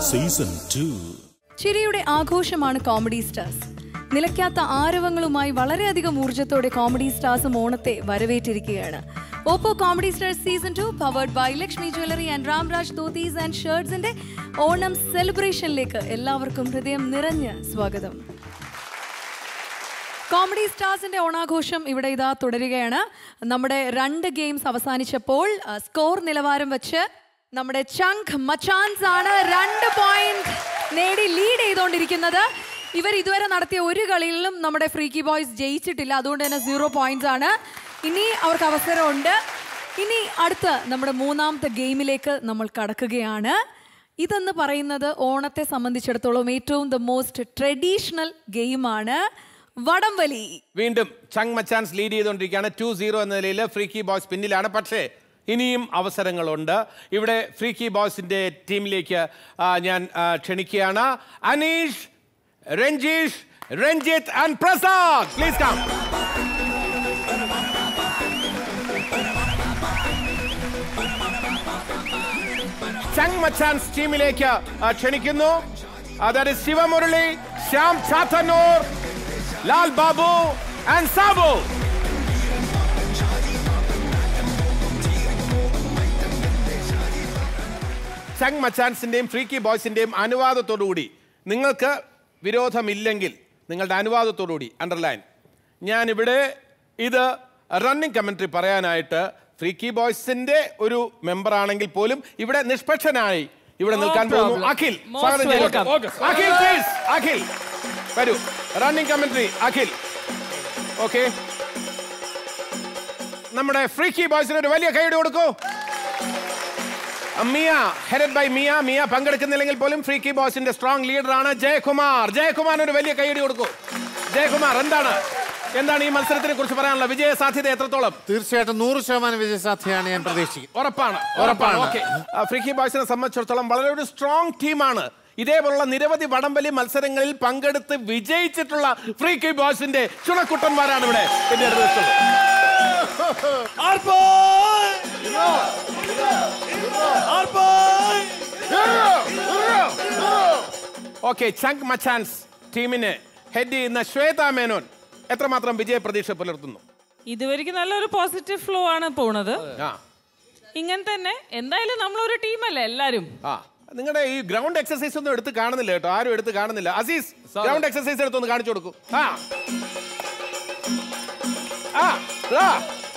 Season two ചിരിയുടെ ആഘോഷമാണ് comedy stars നിലയ്ക്കാത്ത ആരവങ്ങളുമായി വളരെയധികം ഊർജ്ജത്തോടെ കോമഡി സ്റ്റാർസും ഓണത്തെ വരവേറ്റിരിക്കുകയാണ് Oppo comedy stars season two powered by Lakshmi jewellery and Ramraj dhotis and ഷർട്സിന്റെ ഓണം സെലിബ്രേഷനിലേക്ക് എല്ലാവർക്കും ഹൃദയം നിറഞ്ഞ് സ്വാഗതം കോമഡി സ്റ്റാർസിന്റെ ഓണാഘോഷം ഇവിടെ ഇതാ തുടരുകയാണ് നമ്മുടെ രണ്ട് ഗെയിംസ് അവസാനിച്ചപ്പോൾ ആ, സ്കോർ നിലവാരം വെച്ച് നമ്മുടെ ചങ്ക് മച്ചാൻസ് ആണ് രണ്ട് പോയിന്റ് നേടി ലീഡ് ചെയ്തുകൊണ്ടിരിക്കുന്നത് ഇവർ ഇതുവരെ നടത്തിയ ഒരു കളിയിലും നമ്മുടെ ഫ്രീക്കി ബോയ്സ് ജയിച്ചിട്ടില്ല അതുകൊണ്ട് തന്നെ സീറോ പോയിന്റ്സ് ആണ് ഇനി അവർക്ക് അവസരമുണ്ട് ഇനി അടുത്ത നമ്മുടെ മൂന്നാമത്തെ ഗെയിമിലേക്ക് നമ്മൾ കടക്കുകയാണ് ഇതെന്ന് പറയുന്നത് ഓണത്തെ സംബന്ധിച്ചിടത്തോളം ഏറ്റവും ദ മോസ്റ്റ് ട്രഡീഷണൽ ഗെയിമാണ് വടംവലി വീണ്ടും ചങ് മച്ചാൻസ് ലീഡ് ചെയ്തുകൊണ്ടിരിക്കുകയാണ് ടു സീറോ എന്ന നിലയിൽ ഫ്രീക്കി ബോയ്സ് പിന്നിലാണ് പക്ഷേ ഇനിയും അവസരങ്ങളുണ്ട് ഇവിടെ ഫ്രീക്കി ബോയ്സിന്റെ ടീമിലേക്ക് ആ, ഞാൻ ആ, ക്ഷണിക്കുകയാണ് Aneesh Ranjeesh Ranjith and Prasad please come Chank Machans ടീമിലേക്ക് ആ, ക്ഷണിക്കുന്നു അതായത് ശിവമുരളി ശ്യാം ചാത്തന്നൂർ ലാൽ ബാബു ആൻഡ് സാബു ചങ് മച്ചാൻസിന്റെയും ഫ്രീക്കി ബോയ്സിന്റെയും അനുവാദത്തോടുകൂടി നിങ്ങൾക്ക് വിരോധമില്ലെങ്കിൽ നിങ്ങളുടെ അനുവാദത്തോടുകൂടി അണ്ടർലൈൻ ഞാനിവിടെ ഇത് റണ്ണിംഗ് കമന്ററി പറയാനായിട്ട് ഫ്രീക്കി ബോയ്സിന്റെ ഒരു മെമ്പർ ആണെങ്കിൽ പോലും ഇവിടെ നിഷ്പക്ഷനായി ഇവിടെ നിൽക്കാൻ പോകുന്നു അഖിൽ സ്വാഗതം ചെയ്യട്ടെ. അഖിൽ പ്ലീസ് അഖിൽ വരൂ റണ്ണിംഗ് കമന്ററി അഖിൽ ഓക്കെ നമ്മുടെ ഫ്രീക്കി ബോയ്സിന് ഒരു വലിയ കൈയ്യടി കൊടുക്കൂ മിയ ഹെഡഡ് ബൈ മിയ മിയ പങ്കെടുക്കുന്നില്ലെങ്കിൽ പോലും ഫ്രീക്കി ബോസിന്റെ സ്ട്രോങ് ലീഡറാണ് ജയകുമാർ ജയകുമാറിന് ഒരു വലിയ കൈയടി കൊടുക്കൂ ജയകുമാർ എന്താണ് എന്താണ് ഈ മത്സരത്തിനെ കുറിച്ച് പറയാനുള്ള വിജയ സാധ്യത എത്രത്തോളം തീർച്ചയായിട്ടും നൂറ് ശതമാനം വിജയസാധ്യതയാണ് ഞാൻ പ്രതീക്ഷിക്കുന്നത് ഉറപ്പാണ് ഉറപ്പാണ് ഓക്കെ ഫ്രീക്കി ബോയ്സിനെ സംബന്ധിച്ചിടത്തോളം വളരെ ഒരു സ്ട്രോങ് ടീമാണ് ഇതേപോലുള്ള നിരവധി വടംവലി മത്സരങ്ങളിൽ പങ്കെടുത്ത് വിജയിച്ചിട്ടുള്ള ഫ്രീക്കി ബോയ്സിന്റെ ചുണക്കുട്ടന്മാരാണ് ഇവിടെ എന്റെ അടുത്തുള്ളത് ഓക്കെ ചങ്ക് മച്ചാൻസ് ടീമിനെ ഹെഡ് ചെയ്യുന്ന ശ്വേത മേനോൻ എത്രമാത്രം വിജയ പ്രതീക്ഷ പുലർത്തുന്നു ഇതുവരെയ്ക്ക് നല്ലൊരു പോസിറ്റീവ് ഫ്ലോ ആണ് പോണത് ആ ഇങ്ങനെ തന്നെ എന്തായാലും നമ്മളൊരു ടീമല്ലേ എല്ലാരും ആ നിങ്ങളുടെ ഈ ഗ്രൗണ്ട് എക്സസൈസ് ഒന്നും എടുത്ത് കാണുന്നില്ല കേട്ടോ ആരും എടുത്ത് കാണുന്നില്ല അസീസ് ഗ്രൗണ്ട് എക്സസൈസ് എടുത്തൊന്ന് കാണിച്ചു കൊടുക്കൂ ആ ആ ആ.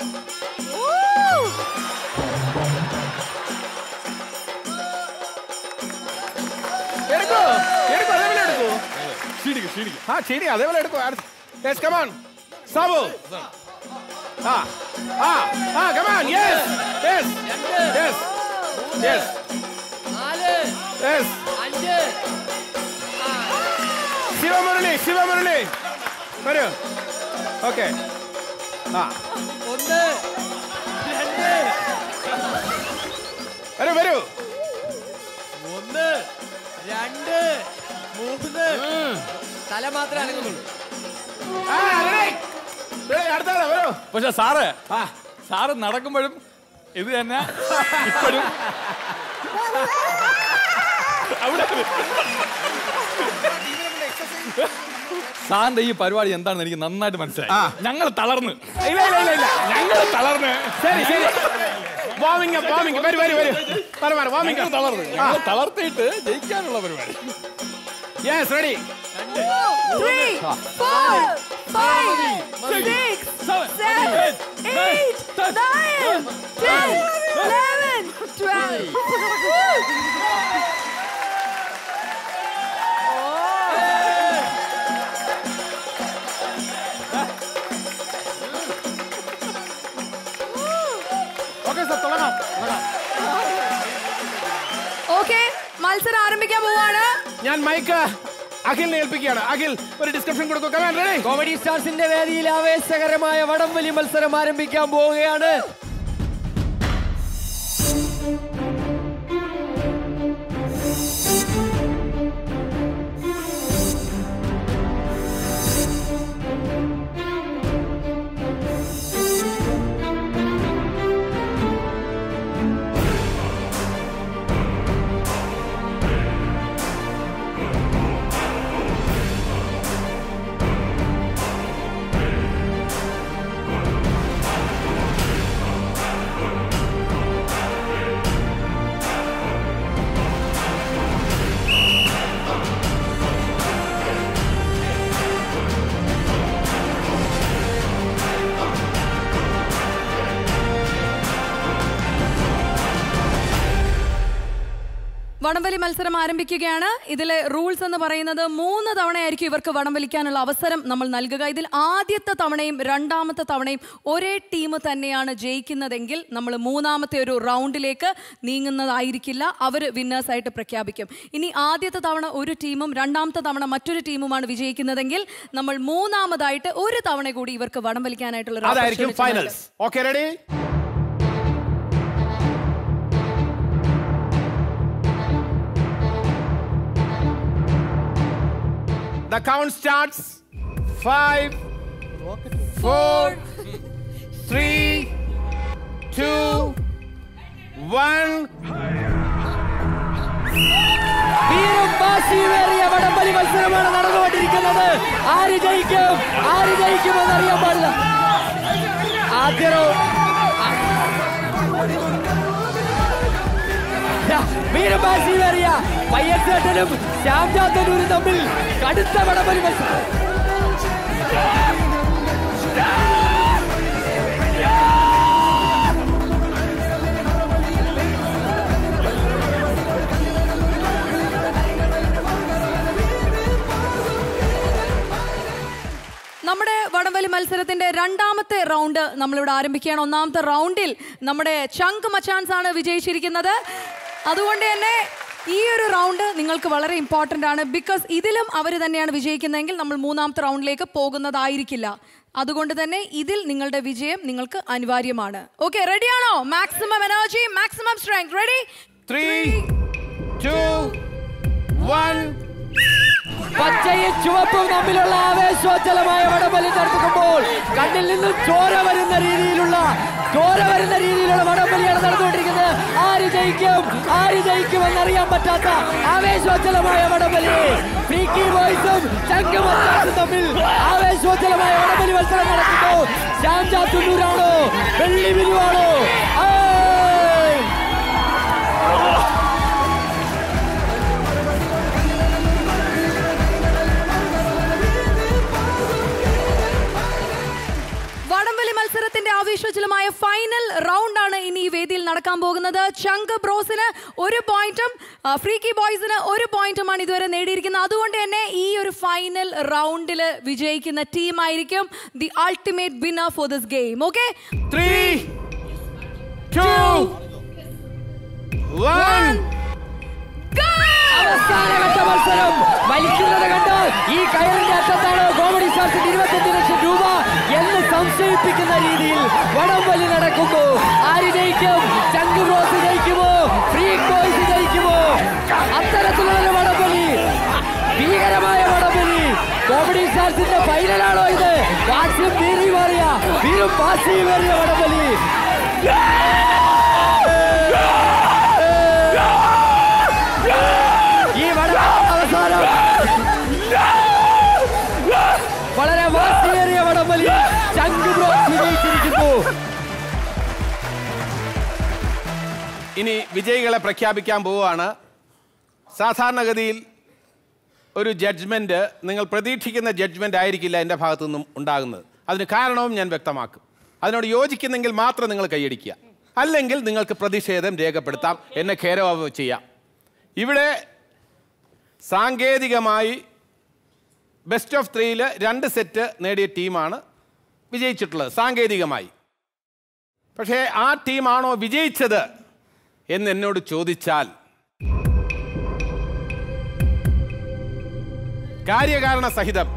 എടുക്കൂ എടുക്കൂ അതേപോലെ എടുക്കൂ ആ ശരി അതേപോലെ എടുക്കൂ യെസ് കമാൺ സാബു ആ ആ ആ come on yes yes yes yes yes Sivamurali Sivamurali വരൂ ഓക്കെ ആ വരൂ വരൂ ഒന്ന് രണ്ട് മൂന്ന് തല മാത്രമേ അനങ്ങുന്നുള്ളൂ ആ, ready. Ready, അടുത്തത് വരൂ പക്ഷെ സാറ് ആ സാറ് നടക്കുമ്പോഴും ഇത് തന്നെ ഇപ്പോഴും അവിടെ സാറിന്റെ ഈ പരിപാടി എന്താണെന്ന് എനിക്ക് നന്നായിട്ട് മനസ്സിലായി ഞങ്ങൾ തളർന്ന് ഇല്ല ഇല്ല ഇല്ല ഇല്ല ഞങ്ങൾ തളർന്ന് ശരി ശരി വാമിംഗ് അപ്പ് വാമിംഗ് വരൂ വരൂ വരൂ പറ പറ വാമിംഗ് ഞങ്ങൾ തളർന്ന് ഞങ്ങൾ തളർത്തിയിട്ട് ജയിക്കാനുള്ള പരിപാടി yes ready Three, four, five, six, seven, eight, nine, ten, eleven, twelve. Okay sir തുടങ്ങാം തുടങ്ങാം ഓക്കെ മത്സരം ആരംഭിക്കാൻ പോവാണ് ഞാൻ മൈക്ക് അഖിലിനെ ഏൽപ്പിക്കുകയാണ് അഖിൽ ഒരു ഡിസ്ക്രിപ്ഷൻ കൊടുക്കൂ കമാൻ റെഡി കോമഡി സ്റ്റാർസിന്റെ വേദിയിൽ ആവേശകരമായ വടംവലി മത്സരം ആരംഭിക്കാൻ പോവുകയാണ് വടംവലി മത്സരം ആരംഭിക്കുകയാണ് ഇതിലെ റൂൾസ് എന്ന് പറയുന്നത് മൂന്ന് തവണയായിരിക്കും ഇവർക്ക് വടം വലിക്കാനുള്ള അവസരം നമ്മൾ നൽകുക ഇതിൽ ആദ്യത്തെ തവണയും രണ്ടാമത്തെ തവണയും ഒരേ ടീം തന്നെയാണ് ജയിക്കുന്നതെങ്കിൽ നമ്മൾ മൂന്നാമത്തെ ഒരു റൗണ്ടിലേക്ക് നീങ്ങുന്നതായിരിക്കില്ല അവർ വിന്നേഴ്സ് ആയിട്ട് പ്രഖ്യാപിക്കും ഇനി ആദ്യത്തെ തവണ ഒരു ടീമും രണ്ടാമത്തെ തവണ മറ്റൊരു ടീമുമാണ് വിജയിക്കുന്നതെങ്കിൽ നമ്മൾ മൂന്നാമതായിട്ട് ഒരു തവണ കൂടി ഇവർക്ക് വടം വലിക്കാനായിട്ടുള്ള ഒരു അതായിരിക്കും opportunity നൽകും. Finals okay ready The count starts. Five, four, three, two, one. വീറും വാശിയുമേറിയ വടംവലി മത്സരമാണ് നടന്നുകൊണ്ടിരിക്കുന്നത് ആര് ജയിക്കും ആര് ജയിക്കുമെന്ന് അറിയാൻ പാടില്ല ആദ്യ റൗ- ആ, വീറും വാശിയുമേറിയ പയ്യച്ചേട്ടനും ശ്യാംജാത്തനൂരും തമ്മിൽ കടുത്ത വടംവലി മത്സരം നമ്മുടെ വടംവലി മത്സരത്തിന്റെ രണ്ടാമത്തെ റൗണ്ട് നമ്മളിവിടെ ആരംഭിക്കുകയാണ് ഒന്നാമത്തെ റൗണ്ടിൽ നമ്മുടെ ചങ്ക് മച്ചാൻസ് ആണ് വിജയിച്ചിരിക്കുന്നത് അതുകൊണ്ട് തന്നെ ഈ ഒരു റൗണ്ട് നിങ്ങൾക്ക് വളരെ ഇമ്പോർട്ടൻ്റ് ആണ് ബിക്കോസ് ഇതിലും അവർ തന്നെയാണ് വിജയിക്കുന്നതെങ്കിൽ നമ്മൾ മൂന്നാമത്തെ റൗണ്ടിലേക്ക് പോകുന്നതായിരിക്കില്ല അതുകൊണ്ട് തന്നെ ഇതിൽ നിങ്ങളുടെ വിജയം നിങ്ങൾക്ക് അനിവാര്യമാണ് ഓക്കെ റെഡിയാണോ maximum energy maximum strength ready Three, two, one. പച്ചയും ചുവപ്പും തമ്മിലുള്ള ആവേശോജ്ജലമായ വടംവലി നടത്തുമ്പോൾ കണ്ണിൽ നിന്നും ചോര വരുന്ന രീതിയിലുള്ള ചോര വരുന്ന രീതിയിലുള്ള വടംവലിയാണ് നടന്നുകൊണ്ടിരിക്കുന്നത് ആര് ജയിക്കും ആര് ജയിക്കും എന്നറിയാൻ പറ്റാത്ത ആവേശോജ്ജലമായ വടംവലി ഫ്രീക്കി ബോയ്സും ചങ്കമത്താസും തമ്മിൽ ആവേശോജ്ജലമായ വടംവലി മത്സരം നടക്കുന്നു ശ്യാംജാ തുന്നൂരാണോ വെള്ളി ബിരുവാണോ ഏയ്! വടംവലി മത്സരത്തിന്റെ ആവേശോജ്വലമായ ഫൈനൽ റൗണ്ട് ആണ് ഇനി ഈ വേദിയിൽ നടക്കാൻ പോകുന്നത് ചങ്ക് ബ്രോസിന് ഒരു പോയിന്റും ഫ്രീക്കി ബോയ്സിന് ഒരു പോയിന്റുമാണ് ഇതുവരെ നേടിയിരിക്കുന്നത് അതുകൊണ്ട് തന്നെ ഈ ഒരു ഫൈനൽ റൗണ്ടിൽ വിജയിക്കുന്ന ടീം ആയിരിക്കും the ultimate winner for this game okay Three, two, one. അവസാനഘട്ട മത്സരം വലിക്കുന്നത് കണ്ട് ഈ കയറിന്റെ അറ്റത്താണ് കോമഡി സ്റ്റാർസിന് ഇരുപത്തഞ്ച് ലക്ഷം രൂപ എന്ന് സംശയിപ്പിക്കുന്ന രീതിയിൽ വടംവലി നടക്കുന്നു ആര് ജയിക്കും ചങ്ക് ബ്രോസ് ജയിക്കുമോ ഫ്രീ ബോയ്സ് ജയിക്കുമോ അത്തരത്തിലുള്ള ഒരു വടംവലി ഭീകരമായ വടംവലി കോമഡി സ്റ്റാർസിന്റെ ഫൈനലാണോ ഇത് വാശിയും വീറി മാറിയ വീറും വാശിയുമേറിയ വടംവലി ഈ വടംവലി അവസാനം വളരെ വാശിയേറിയ വടംവലി ചങ്ക് ബ്രോസ് വിജയിച്ചിരിക്കുന്നു ഇനി വിജയികളെ പ്രഖ്യാപിക്കാൻ പോവുകയാണ് സാധാരണഗതിയിൽ ഒരു ജഡ്ജ്മെന്റ് നിങ്ങൾ പ്രതീക്ഷിക്കുന്ന ജഡ്ജ്മെന്റ് ആയിരിക്കില്ല എൻ്റെ ഭാഗത്തു നിന്നും ഉണ്ടാകുന്നത് അതിന് കാരണവും ഞാൻ വ്യക്തമാക്കും അതിനോട് യോജിക്കുന്നെങ്കിൽ മാത്രം നിങ്ങൾ കൈയടിക്കുക അല്ലെങ്കിൽ നിങ്ങൾക്ക് പ്രതിഷേധം രേഖപ്പെടുത്താം എന്നെ ഖേരവാവ് ചെയ്യാം ഇവിടെ സാങ്കേതികമായി ബെസ്റ്റ് ഓഫ് ത്രീയിൽ രണ്ട് സെറ്റ് നേടിയ ടീമാണ് വിജയിച്ചിട്ടുള്ളത് സാങ്കേതികമായി പക്ഷേ ആ ടീമാണോ വിജയിച്ചത് എന്ന് എന്നോട് ചോദിച്ചാൽ കാര്യകാരണ സഹിതം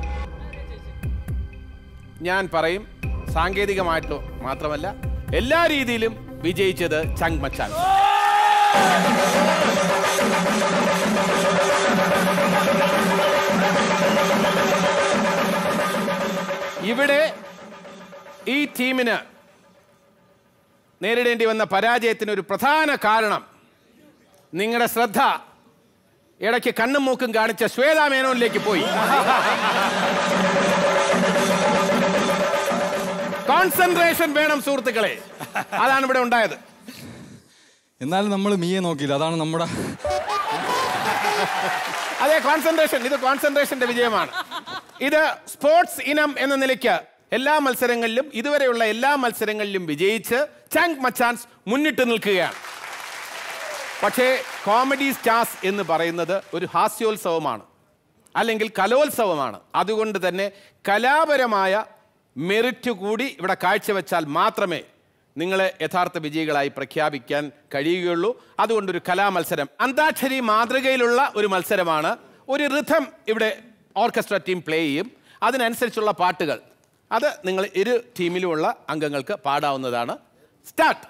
ഞാൻ പറയും സാങ്കേതികമായിട്ടോ മാത്രമല്ല എല്ലാ രീതിയിലും വിജയിച്ചത് ചങ് മച്ചാൻ ഇവിടെ ഈ ടീമിന് നേരിടേണ്ടി വന്ന പരാജയത്തിന് ഒരു പ്രധാന കാരണം നിങ്ങളുടെ ശ്രദ്ധ ഇടയ്ക്ക് കണ്ണും മൂക്കും കാണിച്ച ശ്വേതാ മേനോനിലേക്ക് പോയി കോൺസെൻട്രേഷൻ വേണം സുഹൃത്തുക്കളെ അതാണ് ഇവിടെ ഉണ്ടായത് എന്നാലും നമ്മൾ മീയെ നോക്കിയില്ല അതാണ് നമ്മുടെ അതെ കോൺസെൻട്രേഷൻ ഇത് കോൺസെൻട്രേഷന്റെ വിജയമാണ് ഇത് സ്പോർട്സ് ഇനം എന്ന നിലയ്ക്ക് എല്ലാ മത്സരങ്ങളിലും ഇതുവരെയുള്ള എല്ലാ മത്സരങ്ങളിലും വിജയിച്ച് ചങ് മച്ചാൻസ് മുന്നിട്ട് നിൽക്കുകയാണ് പക്ഷേ കോമഡി സ്റ്റാർസ് എന്ന് പറയുന്നത് ഒരു ഹാസ്യോത്സവമാണ് അല്ലെങ്കിൽ കലോത്സവമാണ് അതുകൊണ്ട് തന്നെ കലാപരമായ മെറിറ്റ് കൂടി ഇവിടെ കാഴ്ചവെച്ചാൽ മാത്രമേ നിങ്ങളെ യഥാർത്ഥ വിജയികളായി പ്രഖ്യാപിക്കാൻ കഴിയുകയുള്ളൂ അതുകൊണ്ടൊരു കലാമത്സരം അന്താക്ഷരി മാതൃകയിലുള്ള ഒരു മത്സരമാണ് ഒരു റിഥം ഇവിടെ ഓർക്കസ്ട്ര ടീം പ്ലേ ചെയ്യും അതിനനുസരിച്ചുള്ള പാട്ടുകൾ അത് നിങ്ങൾ ഇരു ടീമിലുമുള്ള അംഗങ്ങൾക്ക് പാടാവുന്നതാണ് സ്റ്റാർട്ട്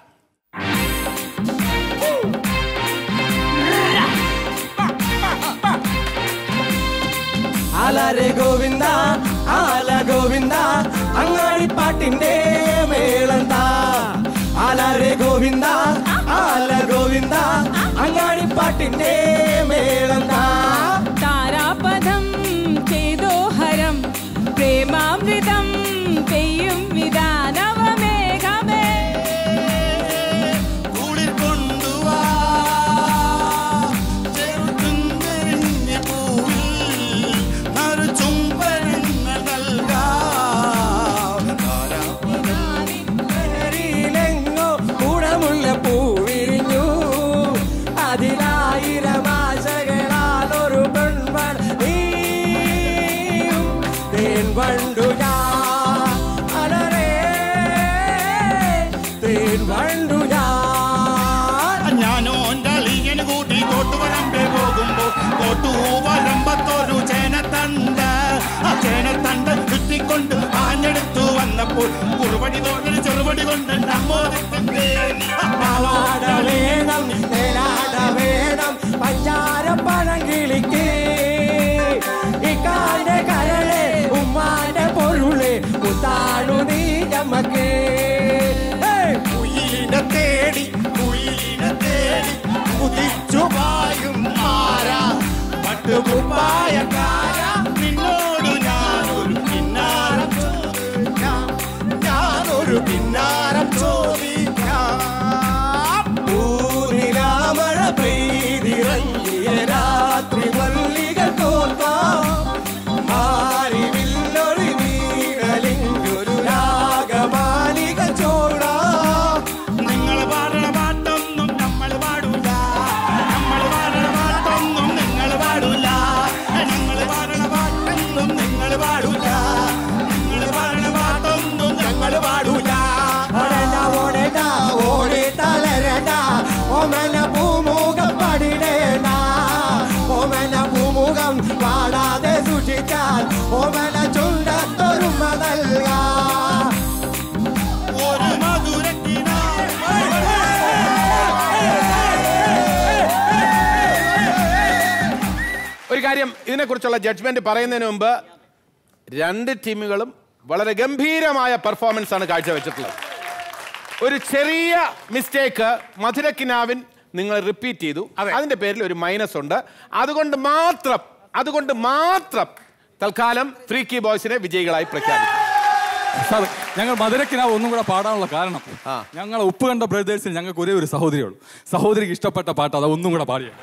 ആലാരെ ഗോവിന്ദ ആല ഗോവിന്ദ അങ്ങാടിപ്പാട്ടിന്റെ മേളന്താ ആലാരെ ഗോവിന്ദ ആല ഗോവിന്ദ അങ്ങാടിപ്പാട്ടിന്റെ മേളന്താ താരാപദം ചെയ്തോഹരം പ്രേമാമൃതം പെയ്യും വിധാനവമേഘമേ കൂടിൽ കൊണ്ടുവാ ചെറുതുഞ്ഞെറിഞ്ഞ പൂവിൽ നറു ചുംബനങ്ങൾ നൽകാം താരാപദങ്ങളിലെങ്ങോ കൂടമുള്ള പൂവിരിഞ്ഞു അതിലായിരം ആശകളാൽ ഒരു പെൺവൺ നീയും തേൻ വണ്ടു ഞാൻ അലറേ തേൻ വണ്ടു ഞാൻ ഞാനോന്റെ അളിയന് കൂട്ടി കോട്ടുവരമ്പെ പോകുമ്പോ കോട്ടു വരമ്പത്തൊരു ചേനത്തണ്ട് ആ ചേനത്തണ്ട് ചുറ്റിക്കൊണ്ട് ആഞ്ഞെടുത്തു വന്നപ്പോൾ കുറുവടി തോന്നൽ ചെറുപടി കൊണ്ട് നമ്മോദിത്തേ പാവാട വേണം നേലാട വേണം പഞ്ചാര പണം കിളിക്ക് ഇക്കാന്റെ കരളെ ഉമ്മാന്റെ പൊരുളെ മുത്താണു നീ ഞമ്മക്ക് ഏയ്! കുയിലിനെ തേടി കുയിലിനെ തേടി കുതിച്ചു പായും മാറാ പട്ടുകുപ്പായക്കാര നിന്നോട് ഞാനൊരു കിന്നാരം ചോദിക്കാം ഞാനൊരു കിന്നാരം ചോദിക്കാം ഊരിലാമഴ പെയ്തിറങ്ങിയ രാത്രി മല്ലികൾ തോൽക്കാം മാറിവില്ലൊരു വീണലിങ്ങൊരു രാഗമാലിക ചോടാം നിങ്ങൾ പാടണ പാട്ടൊന്നും നമ്മൾ പാടൂല നമ്മൾ പാടണ പാട്ടൊന്നും നിങ്ങൾ പാടൂല നിങ്ങൾ പാടണ പാട്ടൊന്നും നിങ്ങൾ പാടൂല നിങ്ങൾ പാടണ പാട്ടൊന്നും ഞങ്ങൾ പാടൂല ഓടണ്ട ഓടണ്ട ഓടി തളരണ്ട ഓമന പൂമുഖം പടിടേണ്ട ഓമന പൂമുഖം പാടാതെ സൂക്ഷിച്ചാൽ ഓമന ചുണ്ടത്തൊരുമ നൽകാം ഒരു മധുരക്കിനാ ഒരു കാര്യം ഇതിനെക്കുറിച്ചുള്ള ജഡ്ജ്മെന്റ് പറയുന്നതിന് മുമ്പ് രണ്ട് ടീമുകളും വളരെ ഗംഭീരമായ പെർഫോമൻസ് ആണ് കാഴ്ചവെച്ചിട്ടുള്ളത് ഒരു ചെറിയ മിസ്റ്റേക്ക് മധുരക്കിനാവിൻ നിങ്ങൾ റിപ്പീറ്റ് ചെയ്തു അതിന്റെ പേരിൽ ഒരു മൈനസ് ഉണ്ട് അതുകൊണ്ട് മാത്രം അതുകൊണ്ട് മാത്രം തൽക്കാലം ഫ്രീ കീ ബോയ്സിനെ വിജയികളായി പ്രഖ്യാപിക്കും സാർ ഞങ്ങൾ മധുരക്കിനാവ് ഒന്നും കൂടെ പാടാനുള്ള കാരണം ഞങ്ങൾ ഉപ്പ് കണ്ട ബ്രദേഴ്സിൽ ഞങ്ങൾക്ക് ഒരേ ഒരു സഹോദരിയുള്ളൂ സഹോദരിക്ക് ഇഷ്ടപ്പെട്ട പാട്ട് അത് ഒന്നും കൂടെ പാടിയ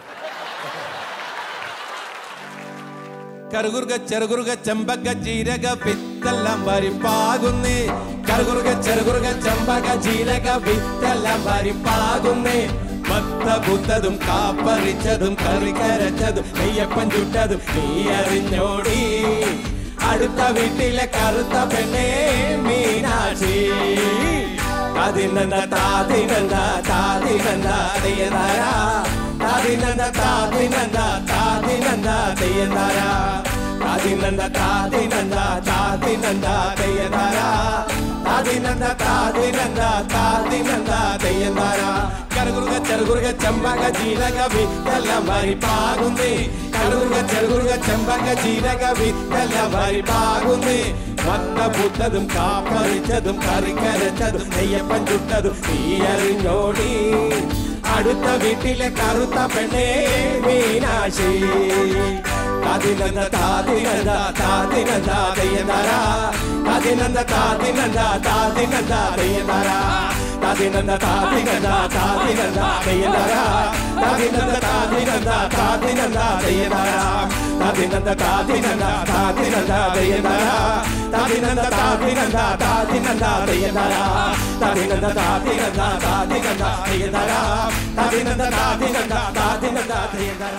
കറുകുറുക ചെറുകുറുക ചെമ്പക ജീരക വിത്തെല്ലാം പരിപ്പാകുന്നേ കറുകുറുക ചെറുകുറുക ചെമ്പക ജീരക വിത്തെല്ലാം പരിപ്പാകുന്നേ മത്ത പുത്തതും കാപ്പറിച്ചതും കറി കരച്ചതും നെയ്യപ്പൻ ചുട്ടതും നീ അറിഞ്ഞോടി അടുത്ത വീട്ടിലെ കറുത്ത പെണ്ണേ മീനാക്ഷി താതിനന്ദ താതിനന്ദ താതിനന്ദ ദയതാര താതിനന്ദ താതിനന്ദ താതിനന്ദ ദയതാര താതിനന്ദ താതിനന്ദ താതിനന്ദ ദയതാര താതിനന്ദ താതിനന്ദ താതിനന്ദ ദയതാര കറുകുറുക ചെറുകുറുക ചെമ്പക ജീരക വിത്തെല്ലാം പരിപ്പാകുന്നേ കറുകുറുക ചെറുകുറുക ചെമ്പക ജീരക വിത്തെല്ലാം പരിപ്പാകുന്നേ വന്ന പുത്തതും കാപ്പറിച്ചതും കറി കരച്ചതും നെയ്യപ്പൻ ചുട്ടതും നീ അറിഞ്ഞോടി അടുത്ത വീട്ടിലെ കറുത്ത പെണ്ണേ മീനാശി താതിനന്ദ താതിനന്ദ താതിനന്ദ ദയ്യതാര താതിനന്ദ താതിനന്ദ താതിനന്ദ ദയ്യതാര താതിനന്ദ താതിനന്ദ താതിനന്ദ ദയ്യതാര താതിനന്ദ താതിനന്ദ താതിനന്ദ ദയ്യതാര താതിനന്ദ താതിനന്ദ താതിനന്ദ തയ്യന്തര താതിനന്ദ താതിനന്ദ താതിനന്ദ തയ്യന്തര താതിനന്ദ താതിനന്ദ താതിനന്ദ തയ്യന്തര താതിനന്ദ താതിനന്ദ താതിനന്ദ തയ്യന്തര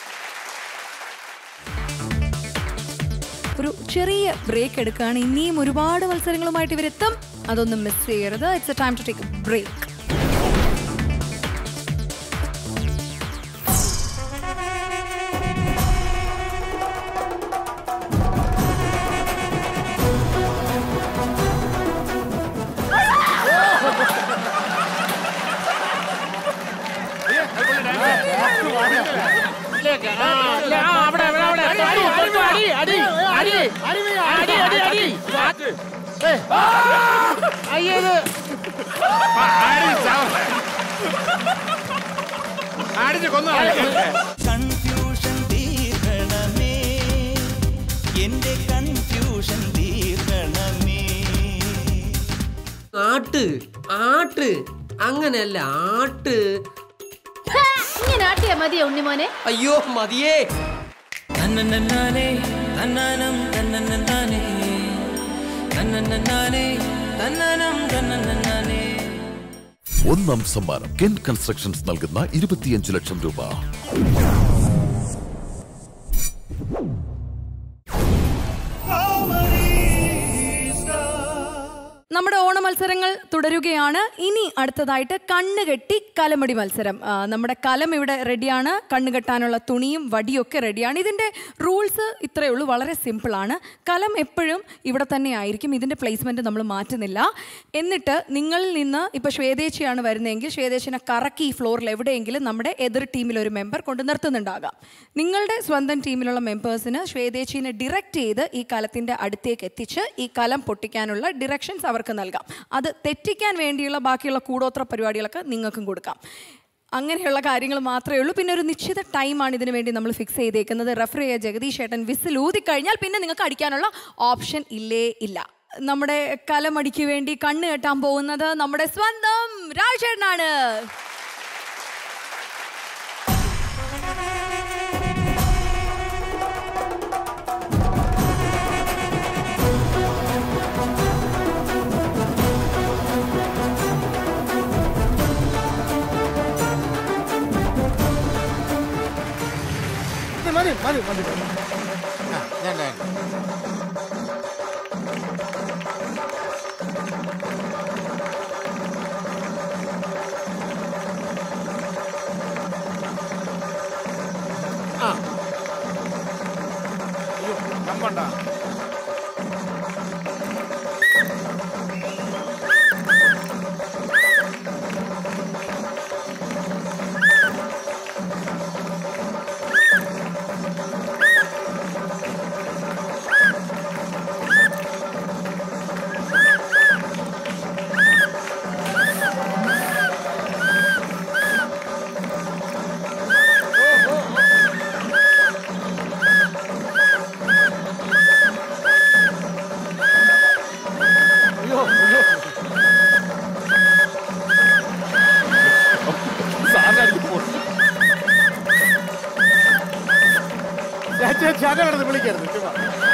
ഒരു ചെറിയ ബ്രേക്ക് എടുക്കുകയാണ് ഇനിയും ഒരുപാട് മത്സരങ്ങളുമായിട്ട് ഇവരെത്തും അതൊന്നും മിസ് ചെയ്യരുത് it's a time to take break അടിച്ച് കൊന്നു കൺഫ്യൂഷൻ തീർക്കണമേ എന്റെ കൺഫ്യൂഷൻ തീർക്കണമേ ആട്ട് ആട്ട് അങ്ങനെയല്ല ആട്ട് ഇങ്ങനെ ആട്ടിയാ മതിയോ ഉണ്ണിമോനെ അയ്യോ മതിയേ തന്നന്നാനേ തന്നാനം തന്നന്നാനേ തന്നന്നാനേ തന്നാനം തന്നന്നാനേ ഒന്നാം സമ്മാനം കെൻ കൺസ്ട്രക്ഷൻസ് നൽകുന്ന ഇരുപത്തിയഞ്ച് ലക്ഷം രൂപ നമ്മുടെ ഓണ മത്സരങ്ങൾ തുടരുകയാണ് ഇനി അടുത്തതായിട്ട് കണ്ണുകെട്ടി കലമടി മത്സരം ആ, നമ്മുടെ കലം ഇവിടെ റെഡിയാണ് കണ്ണുകെട്ടാനുള്ള തുണിയും വടിയും ഒക്കെ റെഡിയാണ് ഇതിൻ്റെ റൂൾസ് ഇത്രയേ ഉള്ളൂ വളരെ സിമ്പിളാണ് കലം എപ്പോഴും ഇവിടെ തന്നെ ആയിരിക്കും ഇതിൻ്റെ പ്ലേസ്മെൻറ്റ് നമ്മൾ മാറ്റുന്നില്ല എന്നിട്ട് നിങ്ങളിൽ നിന്ന് ഇപ്പോൾ ശ്വേതേച്ചിയാണ് വരുന്നതെങ്കിൽ ശ്വേതേച്ചിനെ കറക്കി ഈ ഫ്ലോറിൽ എവിടെയെങ്കിലും നമ്മുടെ എതിർ ടീമിൽ ഒരു മെമ്പർ കൊണ്ട് നിർത്തുന്നുണ്ടാകാം നിങ്ങളുടെ സ്വന്തം ടീമിലുള്ള മെമ്പേഴ്സിന് ശ്വേതേച്ചിനെ ഡിറക്റ്റ് ചെയ്ത് ഈ കലത്തിൻ്റെ അടുത്തേക്ക് എത്തിച്ച് ഈ കലം പൊട്ടിക്കാനുള്ള ഡിറക്ഷൻസ് അവർക്ക് നൽകാം അത് തെറ്റിക്കാൻ വേണ്ടിയുള്ള ബാക്കിയുള്ള കൂടോത്ര പരിപാടികളൊക്കെ നിങ്ങൾക്കും കൊടുക്കാം അങ്ങനെയുള്ള കാര്യങ്ങൾ മാത്രമേ ഉള്ളൂ പിന്നെ ഒരു നിശ്ചിത ടൈമാണ് ഇതിനു വേണ്ടി നമ്മൾ ഫിക്സ് ചെയ്തേക്കുന്നത് റെഫർ ജഗദീഷ് ഏട്ടൻ വിസിൽ ഊതിക്കഴിഞ്ഞാൽ പിന്നെ നിങ്ങൾക്ക് അടിക്കാനുള്ള ഓപ്ഷൻ ഇല്ലേ ഇല്ല നമ്മുടെ കലമടിക്ക് വേണ്ടി കണ്ണ് കെട്ടാൻ പോകുന്നത് നമ്മുടെ സ്വന്തം രാജേട്ടനാണ് മതി മതി മതി ആ, ഞാൻ ഞാൻ. ആ അയ്യോ കമ്പണ്ട അയ്യോ അയ്യോ ചേച്ചി ചേട്ടൻ കിടന്ന് വിളിക്കരുത് ചുമ്മാ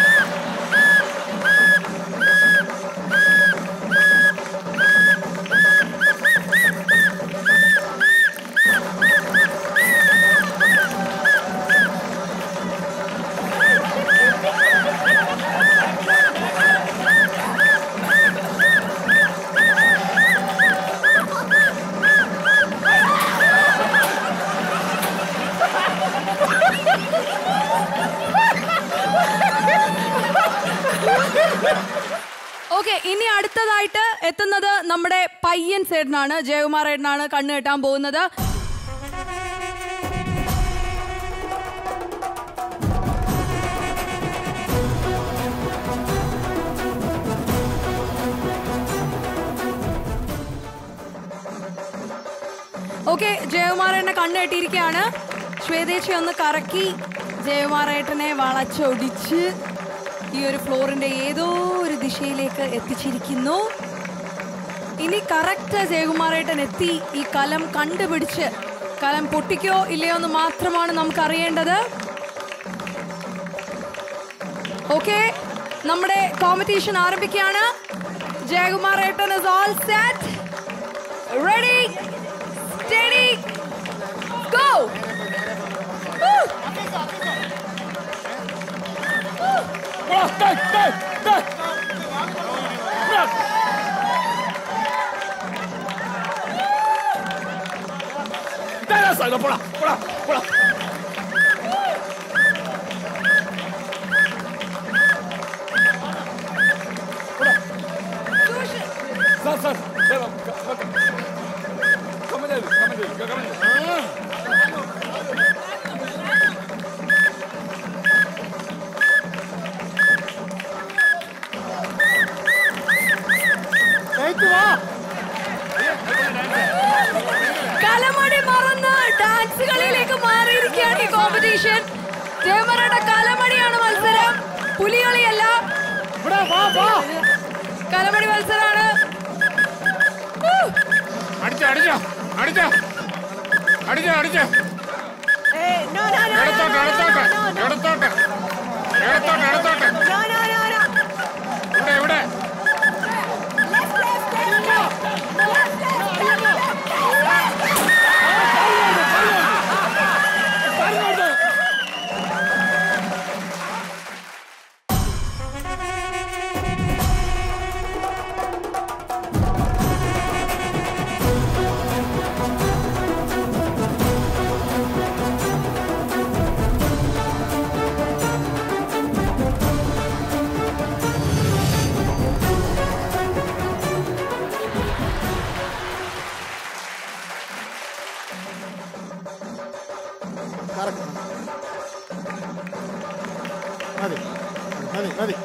ഓക്കെ ഇനി അടുത്തതായിട്ട് എത്തുന്നത് നമ്മുടെ പയ്യൻ സേട്ടനാണ് ജയകുമാർ ഏട്ടനാണ് കണ്ണ് കെട്ടാൻ പോകുന്നത് ഓക്കെ ജയകുമാരേട്ടനെ കണ്ണ് കെട്ടിയിരിക്കുകയാണ് ശ്വേതേച്ചി ഒന്ന് കറക്കി ജയകുമാരേട്ടനെ വളച്ചൊടിച്ച് ഈ ഒരു ഫ്ലോറിന്റെ ഏതോ ഒരു ദിശയിലേക്ക് എത്തിച്ചിരിക്കുന്നു ഇനി കറക്റ്റ് ജയകുമാരേട്ടൻ എത്തി ഈ കലം കണ്ടുപിടിച്ച് കലം പൊട്ടിക്കോ ഇല്ലയോ എന്ന് മാത്രമാണ് നമുക്ക് അറിയേണ്ടത് ഓക്കെ നമ്മുടെ കോമ്പറ്റീഷൻ ആരംഭിക്കുകയാണ് ജയകുമാർ ഏട്ടൻ is all set ready steady go പോടാ പോടാ പോടാ sir sir comment comment comment കലമണി മറന്ന് ഡാൻസ് കളിയിലേക്ക് മാറിയിരിക്കുകയാണ് ഈ കോമ്പറ്റീഷൻ ജയമറയുടെ കലമണിയാണ് മത്സരം പുലികളിയല്ല കലമണി മത്സരമാണ് അടിച്ചോ അടിച്ചോ അടിച്ചോ അടിച്ചോ അടിച്ചോ എടുത്തോട്ടെ എടുത്തോട്ടെ എടുത്തോട്ടെ എടുത്തോട്ടെ എടുത്തോട്ടെ ഇവിടെ ഇവിടെ മതി മതി മതി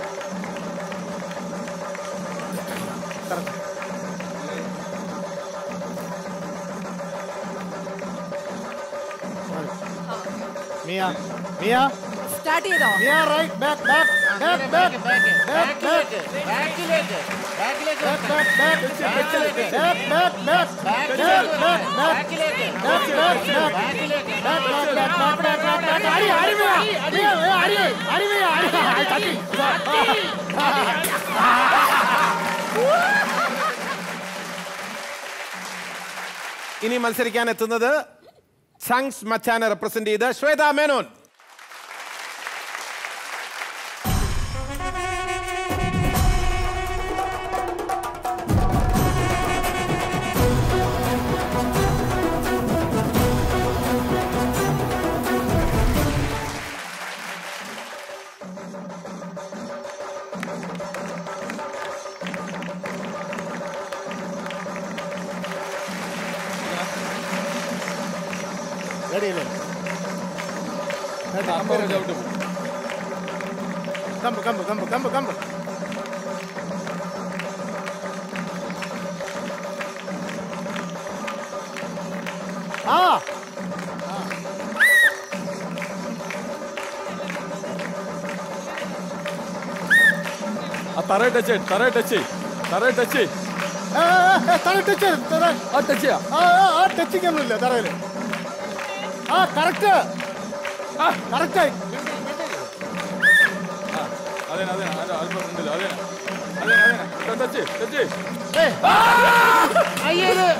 മിയ മിയ സ്റ്റാർട്ട് ചെയ്തോ Miya right back back back back back back ബാക്കിലേക്ക് ബാക്കിലേക്ക് ബാക്ക് ബാക്ക് ബാക്കിലേക്ക് back back back back back ബാക്കിലേക്ക് ബാക്ക് ബാക്ക് ബാക്കിലേക്ക് back back back back back back അടി അടി മിയ അടി അടി അടി മിയ അടി തട്ടി ഇനി മത്സരിക്കാൻ എത്തുന്നത് ചങ്സ് മച്ചാനെ റെപ്രസെന്റ് ചെയ്ത് ശ്വേത മേനോൻ റെഡിയല്ലേ കമ്പ് കമ്പ് കമ്പ് കമ്പ് കമ്പ് ആ ആ തറയെ ടച്ച് ചെയ്യ്, തറയെ ടച്ച് ചെയ്യ്, തറയെ ടച്ച് ചെയ്യ്. ഏ, ഏ, ഏ, തറ ടച്ച് ചെയ്ത്, തറ. ആ ടച്ച് ചെയ്യാം ആ ആ, ആ ടച്ചിങ് ഒന്നുമില്ല തറയില് ആ കറക്റ്റ് കറക്റ്റായി അതെ അതെ അതെ അല്പം ഫ്രണ്ടിൽ അതെ അതെ അതെ ടച്ച് ടച്ച് ചെയ്യ്. അയ്യത്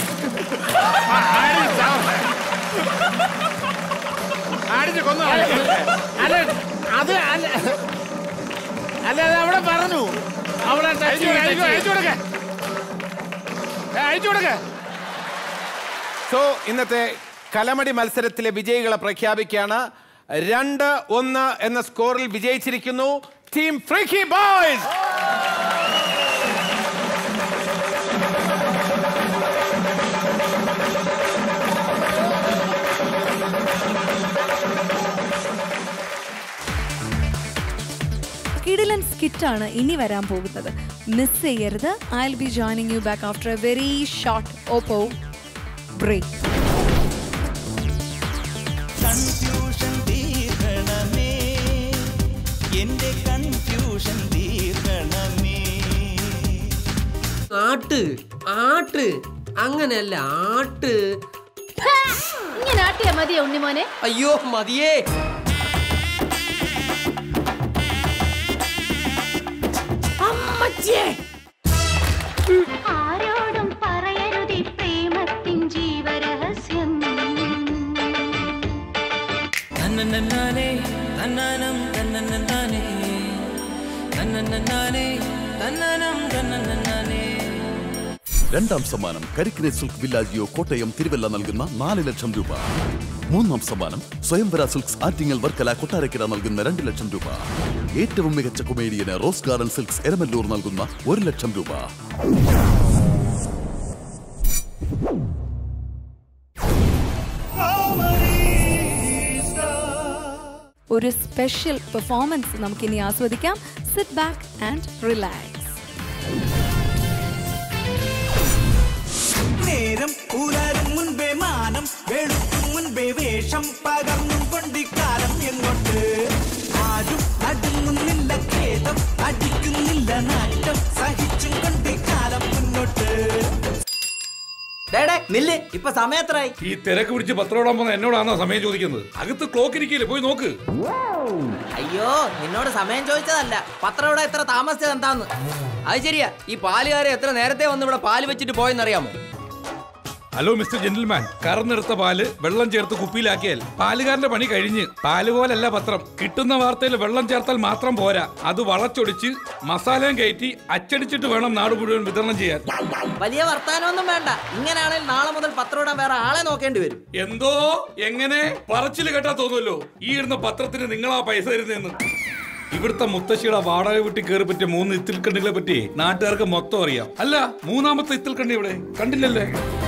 അടിച്ച് കൊന്നു അല്ല അത് അല്ല അല്ല അത് അവിടെ പറഞ്ഞു അവിടെ touch അയച്ചു ചെയ്ത്, അയച്ചു touch അയച്ചു കൊടുക്ക അയച്ചു കൊടുക്ക സോ ഇന്നത്തെ കലമടി മത്സരത്തിലെ വിജയികളെ പ്രഖ്യാപിക്കുകയാണ് രണ്ട് ഒന്ന് എന്ന സ്കോറിൽ വിജയിച്ചിരിക്കുന്നു ടീം ഫ്രീക്കി ബോയ്സ് കിടിലൻ സ്കിറ്റാണ് ഇനി വരാൻ പോകുന്നത് മിസ് ചെയ്യരുത് I will be joining you back after a very short Oppo break confusion തീർക്കണമേ എന്റെ കൺഫ്യൂഷൻ തീർക്കണമേ ആട്ട് ആട്ട് അങ്ങനെയല്ല ആട്ട് ഹാ! ഇങ്ങനെ ആട്ടിയാ മതിയോ ഉണ്ണിമോനെ അയ്യോ മതിയേ ആരോടും പറയരുതി പ്രേമത്തിൻ ജീവരഹസ്യം തന്നന്നനാനേ തന്നാനം തന്നന്നനാനേ തന്നന്നനാനേ തന്നാനം തന്നന്നനാനേ രണ്ടാം സമ്മാനം കരിക്കിനെ സിൽക്ക് വില്ലാജിയോ കോട്ടയം തിരുവല്ല നൽകുന്ന നാല് ലക്ഷം രൂപ മൂന്നാം സമ്മാനം സ്വയംവര സിൽക്സ് ആറ്റിങ്ങൽ വർക്കല കൊട്ടാരക്കര നൽകുന്ന രണ്ട് ലക്ഷം രൂപ ഏറ്റവും മികച്ച കൊമേഡിയന് റോസ് ഗാർഡൻ സിൽക്സ് എരമല്ലൂർ നൽകുന്ന ഒരു ലക്ഷം രൂപ ഒരു സ്പെഷ്യൽ പെർഫോമൻസ് നമുക്കിനി ആസ്വദിക്കാം സിറ്റ് ബാക്ക് ആൻഡ് റിലാക്സ് നേരം പുലരും മുൻപേ മാനം വെളുക്കും മുൻപേ വേഷം പകർന്നും കൊണ്ടിക്കാലം എങ്ങോട്ട് ആരും നടുങ്ങുന്നില്ല ഖേദം അടിക്കുന്നില്ല നാറ്റം സഹിച്ചും കൊണ്ടിക്കാലം മുന്നോട്ട് ഡേടേ നില്ല് ഇപ്പൊ സമയത്രായി ഈ തിരക്ക് പിടിച്ച് പത്രം ഇടാൻ പോകുന്ന എന്നോടാണോ സമയം ചോദിക്കുന്നത് അകത്ത് ക്ലോക്ക് ഇരിക്കില്ലേ പോയി നോക്ക് അയ്യോ നിന്നോട് സമയം ചോദിച്ചതല്ല പത്രം ഇവിടെ എത്ര താമസിച്ചത് എന്താന്ന് അത് ശരിയാ ഈ പാലുകാരെ എത്ര നേരത്തെ വന്ന് ഇവിടെ പാല് വെച്ചിട്ട് പോയെന്നറിയാമോ ഹലോ മിസ്റ്റർ ജെന്റിൽമാൻ കറന്നെടുത്ത പാല് വെള്ളം ചേർത്ത് കുപ്പിയിലാക്കിയാൽ പാലുകാരന്റെ പണി കഴിഞ്ഞ് പാല് പോലല്ല പത്രം കിട്ടുന്ന വാർത്തയിൽ വെള്ളം ചേർത്താൽ മാത്രം പോരാ അത് വളച്ചൊടിച്ച് മസാലയും കയറ്റി അച്ചടിച്ചിട്ട് വേണം നാട് മുഴുവൻ വിതരണം ചെയ്യാൻ വലിയ വർത്താനമൊന്നും വേണ്ട ഇങ്ങനെയാണെങ്കിൽ നാളെ മുതൽ പത്രം ഇടാൻ വേറെ ആളെ നോക്കേണ്ടി വരും എന്തോ എങ്ങനെ പറച്ചില് കേട്ടാ തോന്നുമല്ലോ ഈ ഇടുന്ന പത്രത്തിന് നിങ്ങളാ പൈസ തരുന്നതെന്ന് ഇവിടുത്തെ മുത്തശ്ശിയുടെ വാടക വീട്ടിൽ കയറി പറ്റിയ മൂന്ന് ഇത്തിൽക്കണ്ണികളെ പറ്റി നാട്ടുകാർക്ക് മൊത്തം അറിയാം അല്ല മൂന്നാമത്തെ ഇത്തിൽക്കണ്ണി ഇവിടെ കണ്ടില്ലല്ലേ